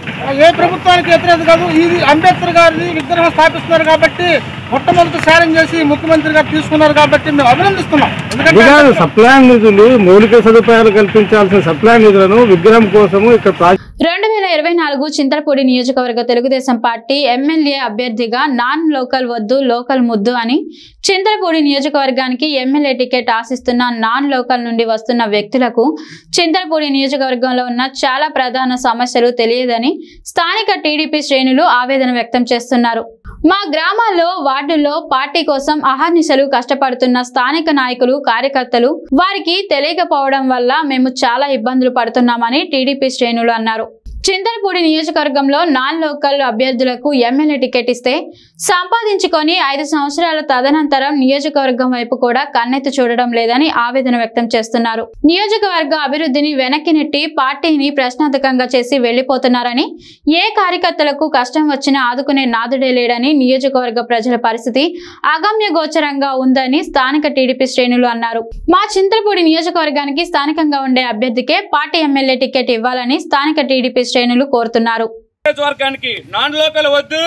ఏ ప్రభుత్వానికి వ్యతిరేకత కాదు ఇది అంబేద్కర్ గారిని విగ్రహం స్థాపిస్తున్నారు కాబట్టి మొట్టమొదటి సాయం చేసి ముఖ్యమంత్రి గారు తీసుకున్నారు కాబట్టి మేము అభినందిస్తున్నాం ఇది ఎందుకంటే కాదు సప్లై నిధులు మౌలిక సదుపాయాలు కల్పించాల్సిన సప్లై నిధులను విగ్రహం కోసము ఇక్కడ ప్రాజెక్ట్ రెండు వేల ఇరవై నాలుగు చింతలపూడి నియోజకవర్గ తెలుగుదేశం పార్టీ ఎమ్మెల్యే అభ్యర్థిగా నాన్ లోకల్ వద్దు లోకల్ ముద్దు అని చింతలపూడి నియోజకవర్గానికి ఎమ్మెల్యే టికెట్ ఆశిస్తున్న నాన్ లోకల్ నుండి వస్తున్న వ్యక్తులకు చింతలపూడి నియోజకవర్గంలో ఉన్న చాలా ప్రధాన సమస్యలు తెలియదని స్థానిక టీడీపీ శ్రేణులు ఆవేదన వ్యక్తం చేస్తున్నారు మా గ్రామాల్లో వార్డుల్లో పార్టీ కోసం అహర్నిశలు కష్టపడుతున్న స్థానిక నాయకులు కార్యకర్తలు వారికి తెలియకపోవడం వల్ల మేము చాలా ఇబ్బందులు పడుతున్నామని టీడీపీ శ్రేణులు అన్నారు చింతలపూడి నియోజకవర్గంలో నాన్ లోకల్ అభ్యర్థులకు ఎమ్మెల్యే టికెట్ ఇస్తే సంపాదించుకొని ఐదు సంవత్సరాల తదనంతరం నియోజకవర్గం వైపు కూడా కన్నెత్తి చూడడం లేదని ఆవేదన వ్యక్తం చేస్తున్నారు నియోజకవర్గ అభివృద్ధిని వెనక్కి నెట్టి పార్టీని ప్రశ్నార్థకంగా చేసి వెళ్లిపోతున్నారని ఏ కార్యకర్తలకు కష్టం వచ్చినా ఆదుకునే నాదుడే లేడని నియోజకవర్గ ప్రజల పరిస్థితి అగమ్య గోచరంగా ఉందని స్థానిక టీడీపీ శ్రేణులు అన్నారు మా చింతలపూడి నియోజకవర్గానికి స్థానికంగా ఉండే అభ్యర్థికే పార్టీ ఎమ్మెల్యే టికెట్ ఇవ్వాలని స్థానిక టీడీపీ శ్రేణులు కోరుతున్నారు నియోజకవర్గానికి నాన్ లోకల్ వద్దు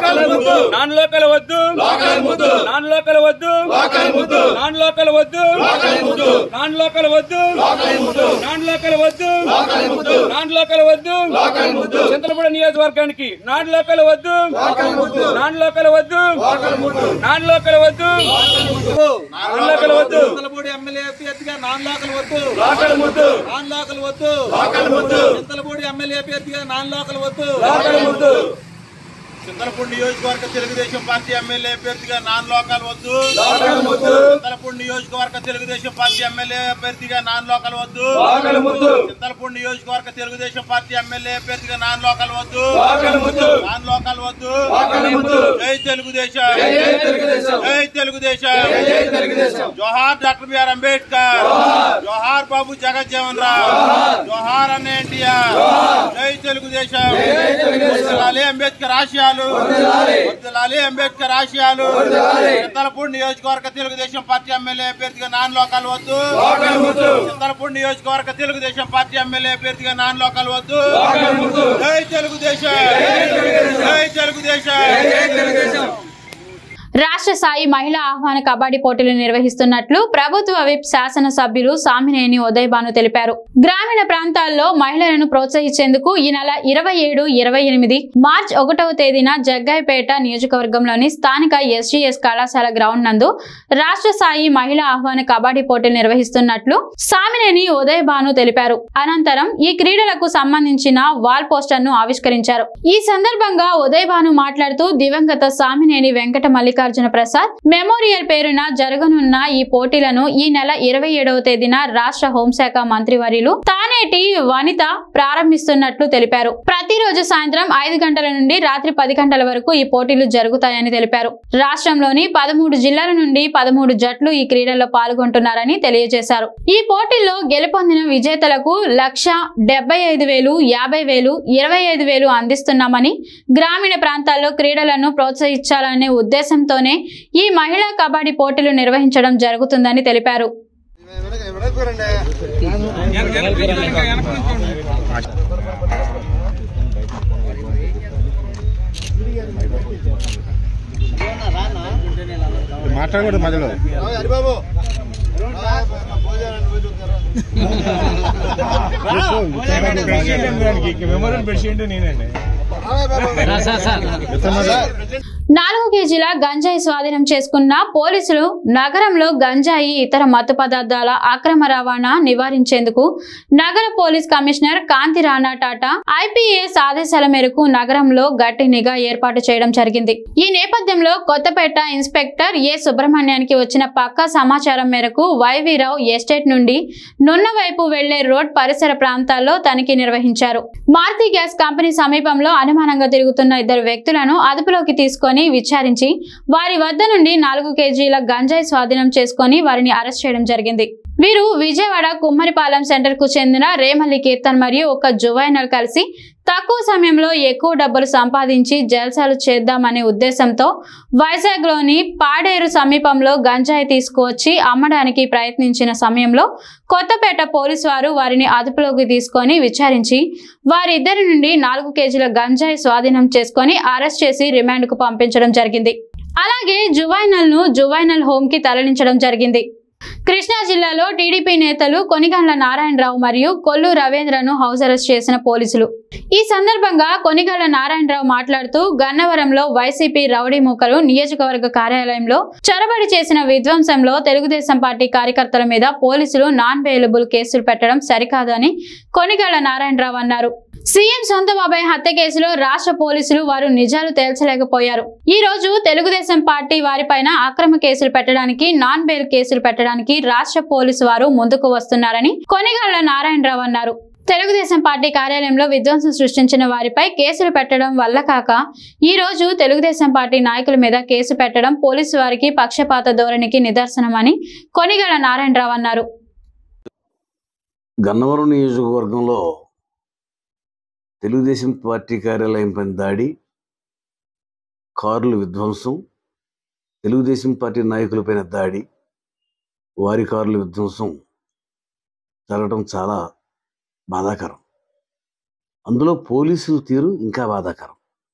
నాన్ లోకల్ వద్దు నాన్ లోకల్ వద్దు నాన్ లోకల్ వద్దు నాన్ లోకల్ వద్దు నాన్ లోకల్ వద్దు నాన్ లోకల్ వద్దు చింతలపూడి నియోజకవర్గానికి నాన్ లోకల్ వద్దు నాన్ లోకల్ వద్దు నాన్ లోకల్ వద్దు నాన్ లోకల్ వద్దు చింతలపూడి ఎమ్మెల్యే అభ్యర్థిగా నాన్ లోకల్ వద్దు లోకల్ ముద్దు నాన్ లోకల్ వద్దు లోకల్ ముద్దు చింతలపూడి ఎమ్మెల్యే అభ్యర్థిగా నాన్ లోకల్ వద్దు లోకల్ ముద్దు చింతలపూడి నియోజకవర్గ తెలుగుదేశం పార్టీ ఎమ్మెల్యే అభ్యర్థిగా నాన్ లోకల్ వద్దు లోకల్ ముద్దు చింతలపూడి నియోజకవర్గ తెలుగుదేశం పార్టీ ఎమ్మెల్యే అభ్యర్థిగా నాన్ లోకల్ వద్దు లోకల్ ముద్దు చింతలపూడి నియోజకవర్గ తెలుగుదేశం పార్టీ ఎమ్మెల్యే అభ్యర్థిగా నాన్ లోకల్ వద్దు లోకల్ ముద్దు నాన్ లోకల్ వద్దు లోకల్ ముద్దు జై తెలుగుదేశం జై జై తెలుగుదేశం జై తెలుగుదేశం జై జై తెలుగుదేశం జోహార్ డాక్టర్ బిఆర్ అంబేద్కర్ జోహార్ బాబు జగజ్జీవన్ రామ్ జోహార్ జోహార్ అన్న ఎన్టీఆర్ జై తెలుగుదేశం వర్ధిల్లాలి అంబేద్కర్ ఆశయాలు వర్ధిల్లాలి అంబేద్కర్ ఆశయాలు చింతలపూడి నియోజకవర్గ తెలుగుదేశం పార్టీ ఎమ్మెల్యే అభ్యర్థిగా నాన్ లోకాలు వద్దు చింతలపూడి నియోజకవర్గ తెలుగుదేశం పార్టీ ఎమ్మెల్యే అభ్యర్థిగా నాన్ లోకాలు వద్దు జై తెలుగుదేశం జై తెలుగుదేశం రాష్ట్ర స్థాయి మహిళా ఆహ్వాన కబడ్డీ పోటీలు నిర్వహిస్తున్నట్లు ప్రభుత్వ విప్ శాసన సభ్యులు సామినేని ఉదయ్ భాను తెలిపారు గ్రామీణ ప్రాంతాల్లో మహిళలను ప్రోత్సహించేందుకు ఈ నెల ఇరవై ఏడు ఇరవై ఎనిమిది మార్చ్ ఒకటవ తేదీన జగ్గాయిపేట నియోజకవర్గంలోని స్థానిక ఎస్జీఎస్ కళాశాల గ్రౌండ్ నందు రాష్ట్ర స్థాయి మహిళా ఆహ్వాన కబడ్డీ పోటీలు నిర్వహిస్తున్నట్లు సామినేని ఉదయ్ భాను తెలిపారు అనంతరం ఈ క్రీడలకు సంబంధించిన వాల్ పోస్టర్ ను ఆవిష్కరించారు ఈ సందర్భంగా ఉదయ్ భాను మాట్లాడుతూ దివంగత సామినేని వెంకట మల్లికార్జున ప్రసాద్ మెమోరియల్ పేరున జరగనున్న ఈ పోటీలను ఈ నెల ఇరవై ఏడవ తేదీన రాష్ట్ర హోంశాఖ మంత్రివర్యులు తానేటి వనిత ప్రారంభిస్తున్నట్లు తెలిపారు ప్రతిరోజు సాయంత్రం ఐదు గంటల నుండి రాత్రి పది గంటల వరకు ఈ పోటీలు జరుగుతాయని తెలిపారు రాష్ట్రంలోని పదమూడు జిల్లాల నుండి పదమూడు జట్లు ఈ క్రీడల్లో పాల్గొంటున్నారని తెలియజేశారు ఈ పోటీల్లో గెలుపొందిన విజేతలకు లక్ష డెబ్బై ఐదు వేలు యాభై వేలు ఇరవై ఐదు వేలు అందిస్తున్నామని గ్రామీణ ప్రాంతాల్లో క్రీడలను ప్రోత్సహించాలనే ఉద్దేశంతోనే ఈ మహిళా కబడ్డీ పోటీలు నిర్వహించడం జరుగుతుందని తెలిపారు మాట్లాడకూడదు మధ్యలో హరిబాబు మెమోరియల్ ప్రెసిడెంట్ నేనండి నాలుగు కేజీల గంజాయి స్వాధీనం చేసుకున్న పోలీసులు నగరంలో గంజాయి ఇతర మత్తు పదార్థాల అక్రమ రవాణా నివారించేందుకు నగర police commissioner Kanthi Rana Tata IPS ఆదేశాల మేరకు నగరంలో గట్టి నిఘా ఏర్పాటు చేయడం జరిగింది ఈ నేపథ్యంలో కొత్తపేట ఇన్స్పెక్టర్ ఏ సుబ్రహ్మణ్యానికి వచ్చిన పక్కా సమాచారం మేరకు వైవీరావు ఎస్టేట్ నుండి నున్న వైపు వెళ్లే రోడ్ పరిసర ప్రాంతాల్లో తనిఖీ నిర్వహించారు మారుతి గ్యాస్ కంపెనీ సమీపంలో అనుమానంగా తిరుగుతున్న ఇద్దరు వ్యక్తులను అదుపులోకి తీసుకొని విచారించి వారి వద్ద నుండి నాలుగు కేజీల గంజాయి స్వాధీనం చేసుకొని వారిని అరెస్ట్ చేయడం జరిగింది వీరు విజయవాడ కుమ్మరిపాలెం సెంటర్ కు చెందిన రేమల్లి కీర్తన్ మరియు ఒక జువైనల్ కలిసి తక్కువ సమయంలో ఎక్కువ డబ్బులు సంపాదించి జల్సాలు చేద్దామనే ఉద్దేశంతో వైజాగ్ లోని పాడేరు సమీపంలో గంజాయి తీసుకువచ్చి అమ్మడానికి ప్రయత్నించిన సమయంలో కొత్తపేట పోలీసు వారు వారిని అదుపులోకి తీసుకొని విచారించి వారిద్దరి నుండి నాలుగు కేజీల గంజాయి స్వాధీనం చేసుకొని అరెస్ట్ చేసి రిమాండ్ కు పంపించడం జరిగింది అలాగే జువైనల్ ను జువైనల్ హోమ్ కి తరలించడం జరిగింది కృష్ణా జిల్లాలో టీడీపీ నేతలు కొనిగండ్ల నారాయణరావు మరియు కొల్లు రవీంద్రను హౌస్ అరెస్ట్ చేసిన పోలీసులు ఈ సందర్భంగా కొనిగండ్ల నారాయణరావు మాట్లాడుతూ గన్నవరంలో వైసీపీ రౌడీ మూకలు నియోజకవర్గ కార్యాలయంలో చొరబడి చేసిన విధ్వంసంలో తెలుగుదేశం పార్టీ కార్యకర్తల మీద పోలీసులు నాన్ బెయిలబుల్ కేసులు పెట్టడం సరికాదని కొనిగండ్ల నారాయణరావు అన్నారు సీఎం సొంత బాబాయ్ హత్య కేసులో రాష్ట్ర పోలీసులు వారు నిజాలు తేల్చలేకపోయారు ఈ రోజు తెలుగుదేశం పార్టీ వారిపైన అక్రమ కేసులు పెట్టడానికి నాన్ బెయిల్ కేసులు పెట్టడానికి రాష్ట్ర పోలీసు వారు ముందుకు వస్తున్నారని కొనిగళ్ల నారాయణరావు అన్నారు తెలుగుదేశం పార్టీ కార్యాలయంలో విధ్వంసం సృష్టించిన వారిపై కేసులు పెట్టడం వల్ల కాక ఈ రోజు తెలుగుదేశం పార్టీ నాయకుల మీద కేసు పెట్టడం పోలీసు వారికి పక్షపాత ధోరణికి నిదర్శనమని కొనిగళ్ల నారాయణరావు అన్నారు గన్నవరం నియోజకవర్గంలో తెలుగుదేశం పార్టీ కార్యాలయం పైన దాడి కారుల విధ్వంసం తెలుగుదేశం పార్టీ నాయకులపైన దాడి వారి కారుల విధ్వంసం జరగడం చాలా బాధాకరం అందులో పోలీసుల తీరు ఇంకా బాధాకరం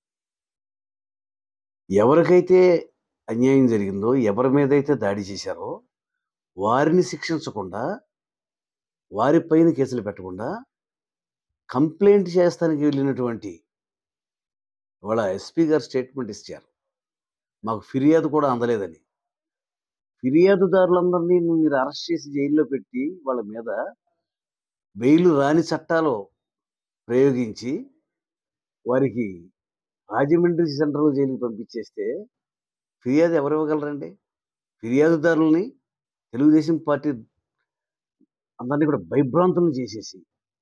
ఎవరికైతే అన్యాయం జరిగిందో ఎవరి మీద అయితే దాడి చేశారో వారిని శిక్షించకుండా వారిపైన కేసులు పెట్టకుండా కంప్లైంట్ చేస్తానికి వెళ్ళినటువంటి వాళ్ళ ఎస్పీ గారు స్టేట్మెంట్ ఇచ్చారు మాకు ఫిర్యాదు కూడా అందలేదని ఫిర్యాదుదారులందరినీ మీరు అరెస్ట్ చేసి జైల్లో పెట్టి వాళ్ళ మీద బెయిల్ రాని చట్టాలు ప్రయోగించి వారికి రాజమండ్రి సెంట్రల్ జైలుకి పంపించేస్తే ఫిర్యాదు ఎవరు ఇవ్వగలరండి ఫిర్యాదుదారుల్ని తెలుగుదేశం పార్టీ అందరినీ కూడా భయభ్రాంతులను చేసేసి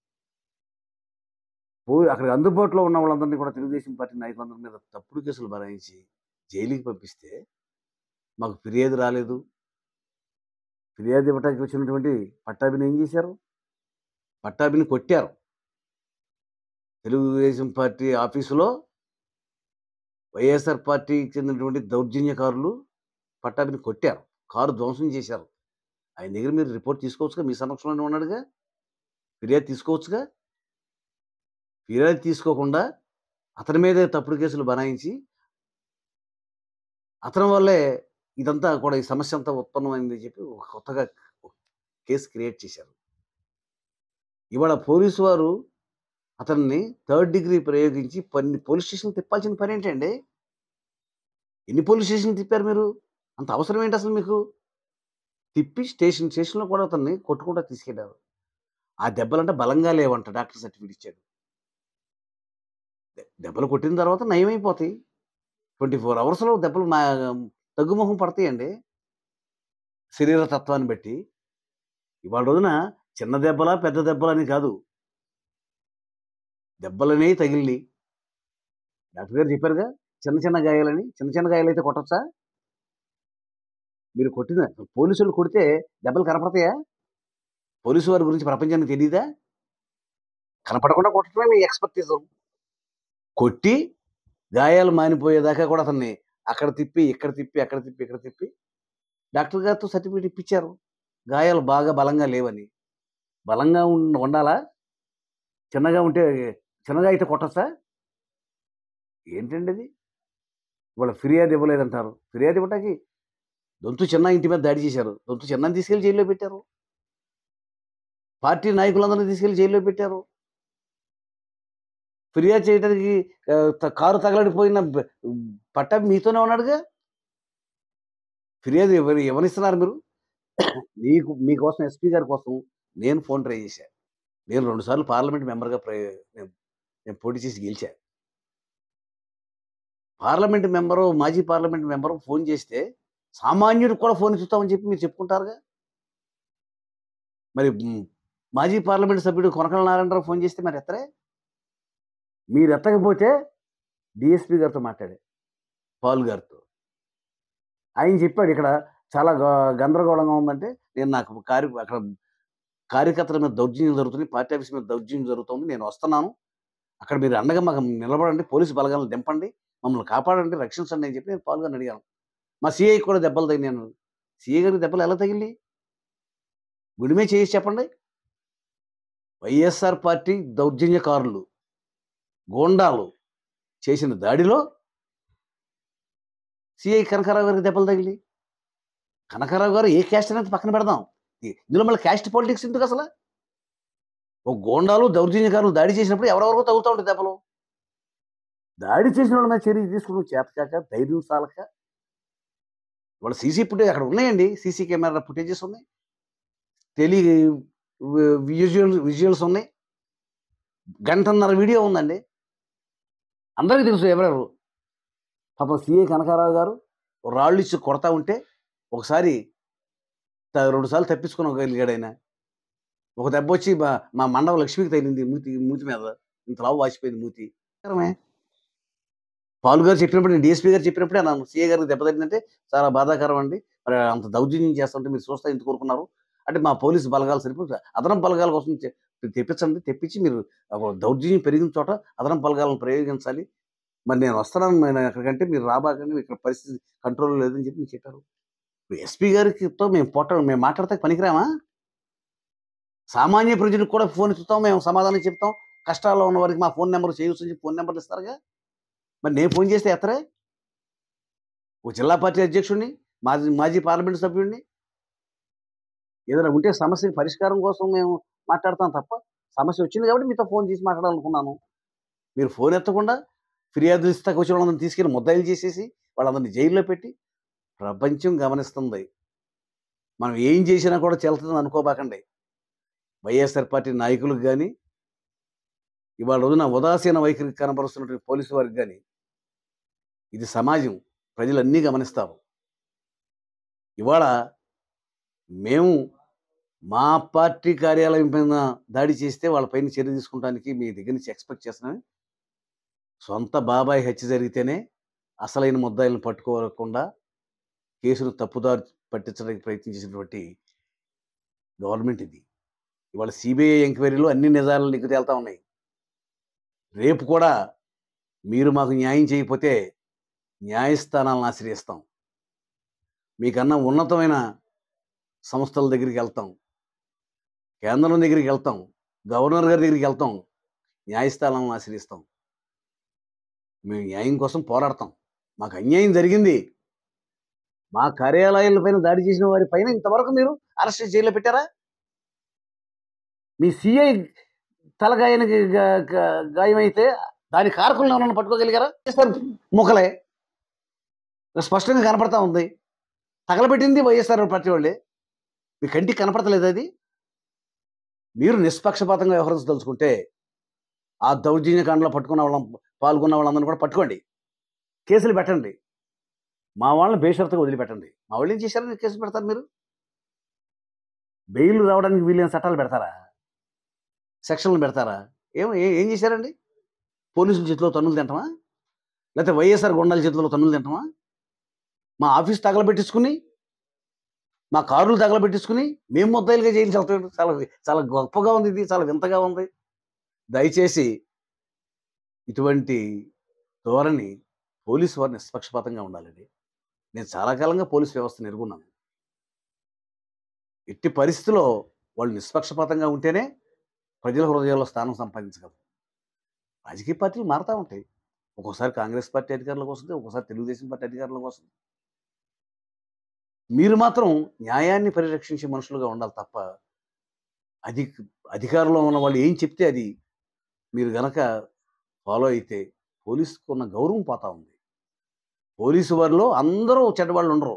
పోయి అక్కడ అందుబాటులో ఉన్న వాళ్ళందరినీ కూడా తెలుగుదేశం పార్టీ నాయకులందరి మీద తప్పుడు కేసులు బనాయించి జైలుకి పంపిస్తే మాకు ఫిర్యాదు రాలేదు ఫిర్యాదు ఇవ్వడానికి వచ్చినటువంటి పట్టాభిని ఏం చేశారు పట్టాభిని కొట్టారు తెలుగుదేశం పార్టీ ఆఫీసులో వైఎస్ఆర్ పార్టీకి చెందినటువంటి దౌర్జన్యకారులు పట్టాభిని కొట్టారు కారు ధ్వంసం చేశారు ఆయన దగ్గర మీరు రిపోర్ట్ తీసుకోవచ్చుగా మీ సమక్షంలోనే ఉన్నాడుగా ఫిర్యాదు తీసుకోవచ్చుగా ఫిర్యాదు తీసుకోకుండా అతని మీదే తప్పుడు కేసులు బనాయించి అతని వల్లే ఇదంతా కూడా ఈ సమస్య అంతా ఉత్పన్నమైంది చెప్పి ఒక కొత్తగా కేసు క్రియేట్ చేశారు ఇవాళ పోలీసు వారు అతన్ని థర్డ్ డిగ్రీ ప్రయోగించి పన్ని పోలీస్ స్టేషన్ తిప్పాల్సిన పని ఏంటండి ఎన్ని పోలీస్ స్టేషన్ తిప్పారు మీరు అంత అవసరం ఏంటి అసలు మీకు తిప్పి స్టేషన్ స్టేషన్లో కూడా అతన్ని కొట్టుకుంటూ తీసుకెళ్లారు ఆ దెబ్బలంటే బలంగా లేవంట డాక్టర్ సర్టిఫికేట్ ఇచ్చాడు దె- దెబ్బలు కొట్టిన తర్వాత నయమైపోతాయి ట్వంటీ ఫోర్ అవర్స్లో దెబ్బలు మా తగ్గుముఖం పడతాయండి శరీర తత్వాన్ని బట్టి ఇవాళ రోజున చిన్న దెబ్బలా పెద్ద దెబ్బలని కాదు దెబ్బలనే తగిలినాయి డాక్టర్ గారు చెప్పారుగా చిన్న చిన్న గాయాలని చిన్న చిన్న గాయాలు అయితే కొట్టచ్చా మీరు కొట్టిన పోలీసులు కొడితే దెబ్బలు కనపడతాయా పోలీసు వారి గురించి ప్రపంచానికి తెలియదా కనపడకుండా కొట్టడమే మీ ఎక్స్పర్టిజం కొట్టి గాయాలు మానిపోయేదాకా కూడా అతన్ని అక్కడ తిప్పి ఇక్కడ తిప్పి అక్కడ తిప్పి ఇక్కడ తిప్పి డాక్టర్ గారితో సర్టిఫికేట్ ఇప్పించారు గాయాలు బాగా బలంగా లేవని బలంగా ఉం- ఉండాలా చిన్నగా ఉంటే చిన్నగా అయితే కొట్టచ్చా ఏంటండి అది ఇవాళ ఫిర్యాదు ఇవ్వలేదంటారు ఫిర్యాదు ఇవ్వటానికి దొంతు చిన్న ఇంటి మీద దాడి చేశారు దొంతు చిన్నని తీసుకెళ్లి జైల్లో పెట్టారు పార్టీ నాయకులందరినీ తీసుకెళ్లి జైల్లో పెట్టారు ఫిర్యాదు చేయడానికి ఆ, త- కారు తగలడిపోయిన బ- పట్టాభి మీతోనే ఉన్నాడుగా ఫిర్యాదు ఎవరు ఎవరిస్తున్నారు మీరు మీకు మీకోసం ఎస్పీ గారి కోసం నేను ఫోన్ ట్రై చేశాను నేను రెండుసార్లు పార్లమెంట్ మెంబర్గా ప్ర నేను నేను పోటీ చేసి గెలిచా పార్లమెంట్ మెంబరు మాజీ పార్లమెంట్ మెంబరు ఫోన్ చేస్తే సామాన్యుడికి కూడా ఫోన్ ఇస్తామని చెప్పి మీరు చెప్పుకుంటారుగా మరి మ్, మాజీ పార్లమెంట్ సభ్యుడు కొనకల నారాయణరావు ఫోన్ చేస్తే మరి ఎత్తరే మీరు ఎత్తకపోతే డిఎస్పీ గారితో మాట్లాడే పాల్ గారితో ఆయన చెప్పాడు ఇక్కడ చాలా గ- గందరగోళంగా ఉందంటే నేను నాకు కార్య అక్కడ కార్యకర్తల మీద దౌర్జన్యం జరుగుతుంది పార్టీ ఆఫీస్ మీద దౌర్జన్యం జరుగుతుంది నేను వస్తున్నాను అక్కడ మీరు అండగా మాకు నిలబడండి పోలీసు బలగాలను దింపండి మమ్మల్ని కాపాడండి రక్షించండి అని చెప్పి నేను పాల్ గారిని అడిగాను మా సిఐ కూడా దెబ్బలు తగినాను సిఐ గారికి దెబ్బలు ఎలా తగిలి గుడిమే చేసి చెప్పండి వైఎస్ఆర్ పార్టీ దౌర్జన్యకారులు గోండాలు చేసిన దాడిలో సిఐ కనకారావు గారికి దెబ్బలు తగిలి కనకారావు గారు ఏ క్యాస్ట్ అనేది పక్కన పెడదాం ఇ- ఇందులో మళ్ళీ క్యాస్ట్ పాలిటిక్స్ ఎందుకు అసలు ఒక గోండాలు దౌర్జన్యకారులు దాడి చేసినప్పుడు ఎవరెవరికో తగులుతూ ఉంటాయి దెబ్బలు దాడి చేసిన వాళ్ళ మీద చర్య తీసుకుని చేతకాక ధైర్యం సాలక వాళ్ళ సీసీ ఫుటేజ్ అక్కడ ఉన్నాయండి సీసీ కెమెరా ఫుటేజెస్ ఉన్నాయి టెలి విజువల్ విజువల్స్ ఉన్నాయి గంటన్నర వీడియో ఉందండి అందరికీ తెలుసు ఎవరెవరు పాపం సిఏ కనకారావు గారు రాళ్ళు ఇచ్చి కొడతా ఉంటే ఒకసారి త- రెండు సార్లు తప్పించుకోగలిగాడు ఆయన ఒక దెబ్బ వచ్చి మా- మా మండవ లక్ష్మికి తగిలింది మూతి మూతి మీద ఇంత లావు వాచిపోయింది మూతి కరమే. పాలు గారు చెప్పినప్పుడు నేను డిఎస్పీ గారు చెప్పినప్పుడే అన్నాను సీఏ గారికి దెబ్బ తగిలిందంటే చాలా బాధాకరం అండి మరి అంత దౌర్జన్యం చేస్తుంటే మీరు చూస్తా ఎందుకు కోరుకున్నారు అంటే మా పోలీసు బలగాలు సరిపోతుంది అదనం బలగాల కోసం తె- తెప్పించండి తెప్పించి మీరు ఒక దౌర్జన్యం పెరిగిన చోట అదనం బలగాలను ప్రయోగించాలి మరి నేను వస్తున్నాను నేను ఎక్కడికంటే మీరు రాబాకండి ఇక్కడ పరిస్థితి కంట్రోల్ లేదని చెప్పి మీరు చెప్పారు ఇప్పుడు ఎస్పీ గారితో మేము పోట మేము మాట్లాడితే పనికిరామా సామాన్య ప్రజలకు కూడా ఫోన్ ఇస్తాం మేము సమాధానం చెప్తాం కష్టాల్లో ఉన్న వారికి మా ఫోన్ నెంబర్ చేయొచ్చు అని చెప్పి ఫోన్ నెంబర్లు ఇస్తారుగా మరి నేను ఫోన్ చేస్తే ఎత్తరే ఓ జిల్లా పార్టీ అధ్యక్షుడిని మాజీ మాజీ పార్లమెంట్ సభ్యుడిని ఏదైనా ఉంటే సమస్య పరిష్కారం కోసం మేము మాట్లాడతాం తప్ప సమస్య వచ్చింది కాబట్టి మీతో ఫోన్ చేసి మాట్లాడాలనుకున్నాను మీరు ఫోన్ ఎత్తకుండా ఫిర్యాదులు ఇస్తాకు వచ్చిన వాళ్ళందరినీ తీసుకెళ్ళి ముద్దాయిలు చేసేసి వాళ్ళందరినీ జైల్లో పెట్టి ప్రపంచం గమనిస్తుంది మనం ఏం చేసినా కూడా చెల్తుందని అనుకోబాకండి వైఎస్ఆర్ పార్టీ నాయకులకు కానీ ఇవాళ రోజున ఉదాసీన వైఖరి కనపరుస్తున్నటువంటి పోలీసు వారికి కానీ ఇది సమాజం ప్రజలన్నీ గమనిస్తారు ఇవాళ మేము మా పార్టీ కార్యాలయం పైన దాడి చేస్తే వాళ్ళపైన చర్య తీసుకుంటానికి మీ దగ్గర నుంచి ఎక్స్పెక్ట్ చేస్తున్నాను సొంత బాబాయ్ హత్య జరిగితేనే అసలైన ముద్దాయిలను పట్టుకోకుండా కేసును తప్పుదారి పట్టించడానికి ప్రయత్నించినటువంటి గవర్నమెంట్ ఇది ఇవాళ సిబిఐ ఎంక్వైరీలో అన్ని నిజాలు నీకు తేలుతా ఉన్నాయి రేపు కూడా మీరు మాకు న్యాయం చేయకపోతే న్యాయస్థానాలను ఆశ్రయిస్తాం మీకన్నా ఉన్నతమైన సంస్థల దగ్గరికి వెళ్తాం కేంద్రం దగ్గరికి వెళ్తాం గవర్నర్ గారి దగ్గరికి వెళ్తాం న్యాయస్థానాలను ఆశ్రయిస్తాం మేము న్యాయం కోసం పోరాడతాం మాకు అన్యాయం జరిగింది మా కార్యాలయాల పైన దాడి చేసిన వారి పైన ఇంతవరకు మీరు అరెస్ట్ జైల్లో పెట్టారా మీ సిఐ తలగాయనికి గా- గా- గాయమైతే దాని కారకులను ఎవరన్నా పట్టుకోగలిగారా చేస్తారు ముఖలే స్పష్టంగా కనపడతా ఉంది తగలబెట్టింది వైఎస్ఆర్ పార్టీ వాళ్ళే మీ కంటికి కనపడతలేదు అది మీరు నిష్పక్షపాతంగా వ్యవహరించదలుచుకుంటే ఆ దౌర్జన్య కాండలో పట్టుకున్న వాళ్ళం పాల్గొన్న వాళ్ళందరినీ కూడా పట్టుకోండి కేసులు పెట్టండి మా వాళ్ళని బేషరతుగా వదిలిపెట్టండి మా వాళ్ళు ఏం చేశారని కేసులు పెడతారు మీరు బెయిల్ రావడానికి వీలైన చట్టాలు పెడతారా సెక్షన్లు పెడతారా ఏం ఏ- ఏం చేశారండి పోలీసుల చేతిలో తన్నులు తింటామా లేకపోతే వైఎస్ఆర్ గుండాల చేతిలో తన్నులు తింటామా మా ఆఫీస్ తగలబెట్టించుకుని మా కారులు తగలబెట్టించుకుని మేము ముద్దాయిలుగా జైలు వెళ్తాం చాలా చాలా గొప్పగా ఉంది ఇది చాలా వింతగా ఉంది దయచేసి ఇటువంటి ధోరణి పోలీసు వారు నిష్పక్షపాతంగా ఉండాలండి నేను చాలా కాలంగా పోలీస్ వ్యవస్థను ఎరుగున్నాను ఎట్టి పరిస్థితిలో వాళ్ళు నిష్పక్షపాతంగా ఉంటేనే ప్రజల హృదయాల్లో స్థానం సంపాదించగలరు రాజకీయ పార్టీలు మారుతూ ఉంటాయి ఒక్కోసారి కాంగ్రెస్ పార్టీ అధికారులకు వస్తుంది ఒక్కోసారి తెలుగుదేశం పార్టీ అధికారులకు వస్తుంది మీరు మాత్రం న్యాయాన్ని పరిరక్షించే మనుషులుగా ఉండాలి తప్ప అధి అధికారంలో ఉన్న వాళ్ళు ఏం చెప్తే అది మీరు గనక ఫాలో అయితే పోలీసుకు ఉన్న గౌరవం పోతా ఉంది పోలీసు వారిలో అందరూ చెడ్డవాళ్ళు ఉండరు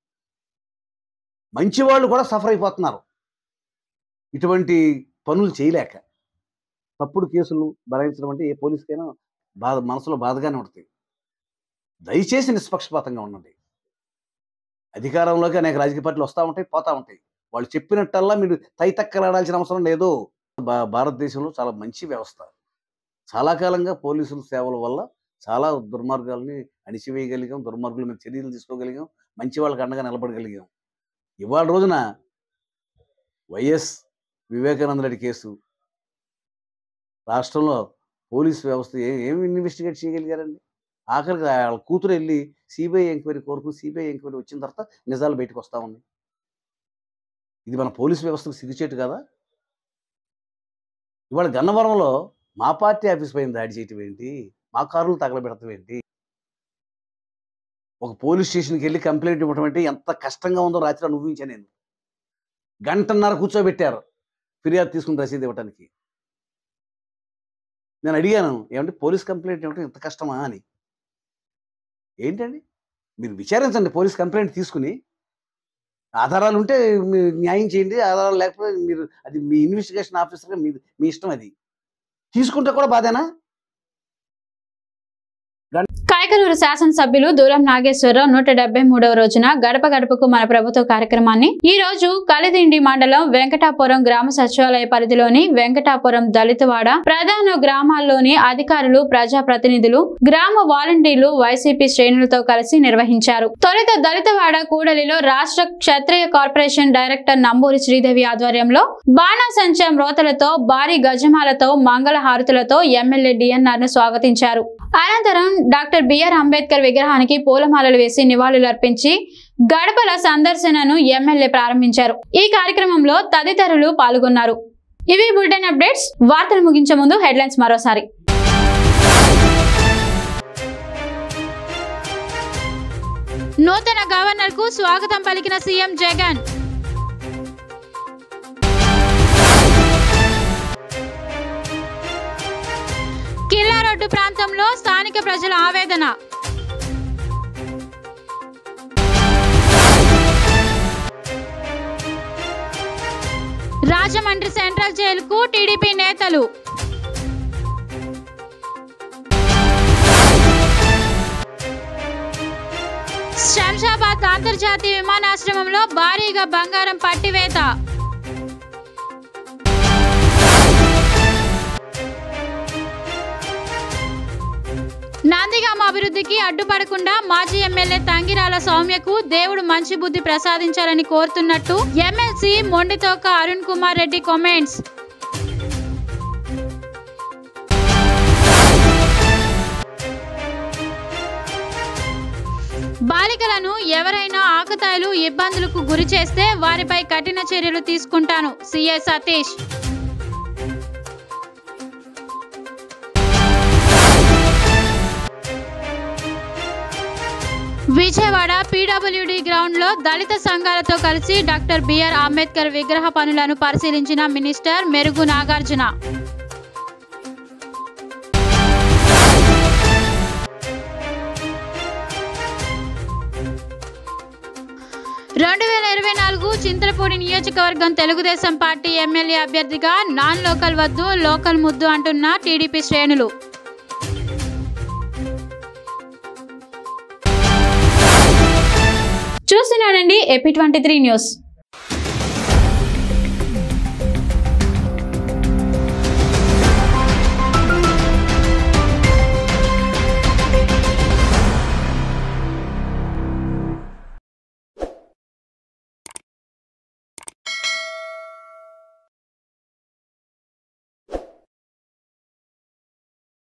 మంచి వాళ్ళు కూడా సఫర్ అయిపోతున్నారు ఇటువంటి పనులు చేయలేక తప్పుడు కేసులు భరించడం అంటే ఏ పోలీసుకైనా బాధ మనసులో బాధగానే ఉంటుంది దయచేసి నిష్పక్షపాతంగా ఉండండి అధికారంలోకి అనేక రాజకీయ పార్టీలు వస్తూ ఉంటాయి పోతా ఉంటాయి వాళ్ళు చెప్పినట్టల్లా మీరు తైతక్కలాడాల్సిన అవసరం లేదు భా- భారతదేశంలో చాలా మంచి వ్యవస్థ చాలా కాలంగా పోలీసుల సేవల వల్ల చాలా దుర్మార్గాల్ని అణిచివేయగలిగాం దుర్మార్గుల మీద చర్యలు తీసుకోగలిగాం మంచి వాళ్ళకి అండగా నిలబడగలిగాం ఇవాళ రోజున వైఎస్ వివేకానంద రెడ్డి కేసు రాష్ట్రంలో పోలీస్ వ్యవస్థ ఏ ఏమి ఇన్వెస్టిగేట్ చేయగలిగారండి ఆఖరికి వాళ్ళ కూతురు వెళ్ళి సిబిఐ ఎంక్వైరీ కోరుకు సిబిఐ ఎంక్వైరీ వచ్చిన తర్వాత నిజాలు బయటకు వస్తూ ఉన్నాయి ఇది మన పోలీస్ వ్యవస్థకు సిగ్గుచేటు కదా ఇవాళ గన్నవరంలో మా పార్టీ ఆఫీస్ పైన దాడి చేయటం ఏంటి మా కారులు తగలబెడతాం ఏంటి ఒక పోలీస్ స్టేషన్కి వెళ్ళి కంప్లైంట్ ఇవ్వటం అంటే ఎంత కష్టంగా ఉందో రాత్రి అనుభవించాను నేను గంటన్నర కూర్చోబెట్టారు ఫిర్యాదు తీసుకుని రసీదు ఇవ్వటానికి నేను అడిగాను ఏమంటే పోలీస్ కంప్లైంట్ ఇవ్వటం ఇంత కష్టమా అని ఏంటండి మీరు విచారించండి పోలీస్ కంప్లైంట్ తీసుకుని ఆధారాలు ఉంటే మీరు న్యాయం చేయండి ఆధారాలు లేకపోతే మీరు అది మీ ఇన్వెస్టిగేషన్ ఆఫీసర్గా మీ మీ ఇష్టం అది తీసుకుంటే కూడా బాధేనా కాయకలూరు శాసనసభ్యులు దూరం నాగేశ్వరరావు నూట డెబ్బై మూడవ రోజున గడప గడపకు మన ప్రభుత్వ కార్యక్రమాన్ని ఈ రోజు కలిదిండి మండలం వెంకటాపురం గ్రామ సచివాలయ పరిధిలోని వెంకటాపురం దళితవాడ ప్రధాన గ్రామాల్లోని అధికారులు ప్రజాప్రతినిధులు గ్రామ వాలంటీర్లు వైసీపీ శ్రేణులతో కలిసి నిర్వహించారు తొలుత దళితవాడ కూడలిలో రాష్ట్ర క్షత్రియ కార్పొరేషన్ డైరెక్టర్ నంబూరి శ్రీదేవి ఆధ్వర్యంలో బాణాసంచా మ్రోతలతో భారీ గజమాలతో మంగళ హారతులతో ఎమ్మెల్యే డిఎన్ఆర్ ను స్వాగతించారు అనంతరం డాక్టర్ బిఆర్ అంబేద్కర్ విగ్రహానికి పూలమాలలు వేసి నివాళులర్పించి గడపల సందర్శనను ఎమ్మెల్యే ప్రారంభించారు ఈ కార్యక్రమంలో తదితరులు పాల్గొన్నారు ఇవి బులెటిన్ అప్డేట్స్ వార్తలు ముగించే ముందు హెడ్లైన్స్ మరోసారి నూతన గవర్నర్ కు స్వాగతం పలికిన సీఎం జగన్ కిల్లా రోడ్డు ప్రాంతంలో స్థానిక ప్రజల ఆవేదన రాజమండ్రి సెంట్రల్ జైలుకు టీడీపీ నేతలు శంషాబాద్ అంతర్జాతీయ విమానాశ్రయంలో భారీగా బంగారం పట్టివేత నందిగామ అభివృద్ధికి అడ్డుపడకుండా మాజీ ఎమ్మెల్యే తంగిరాల సౌమ్యకు దేవుడు మంచి బుద్ధి ప్రసాదించాలని కోరుతున్నట్టు ఎమ్మెల్సీ మొండితోక అరుణ్ కుమార్ రెడ్డి కామెంట్స్ బాలికలను ఎవరైనా ఆకతాయిలు ఇబ్బందులకు గురి చేస్తే వారిపై కఠిన చర్యలు తీసుకుంటాను CI Satish Vijayawada PWD ground లో దళిత సంఘాలతో కలిసి డాక్టర్ బిఆర్ అంబేద్కర్ విగ్రహ పనులను పరిశీలించిన మినిస్టర్ మెరుగు నాగార్జున రెండు వేల ఇరవై నాలుగు చింతలపూడి నియోజకవర్గం తెలుగుదేశం పార్టీ ఎమ్మెల్యే అభ్యర్థిగా నాన్ లోకల్ వద్దు లోకల్ ముద్దు అంటున్న టీడీపీ శ్రేణులు చూస్తున్నానండి ఎపి ట్వంటీ త్రీ న్యూస్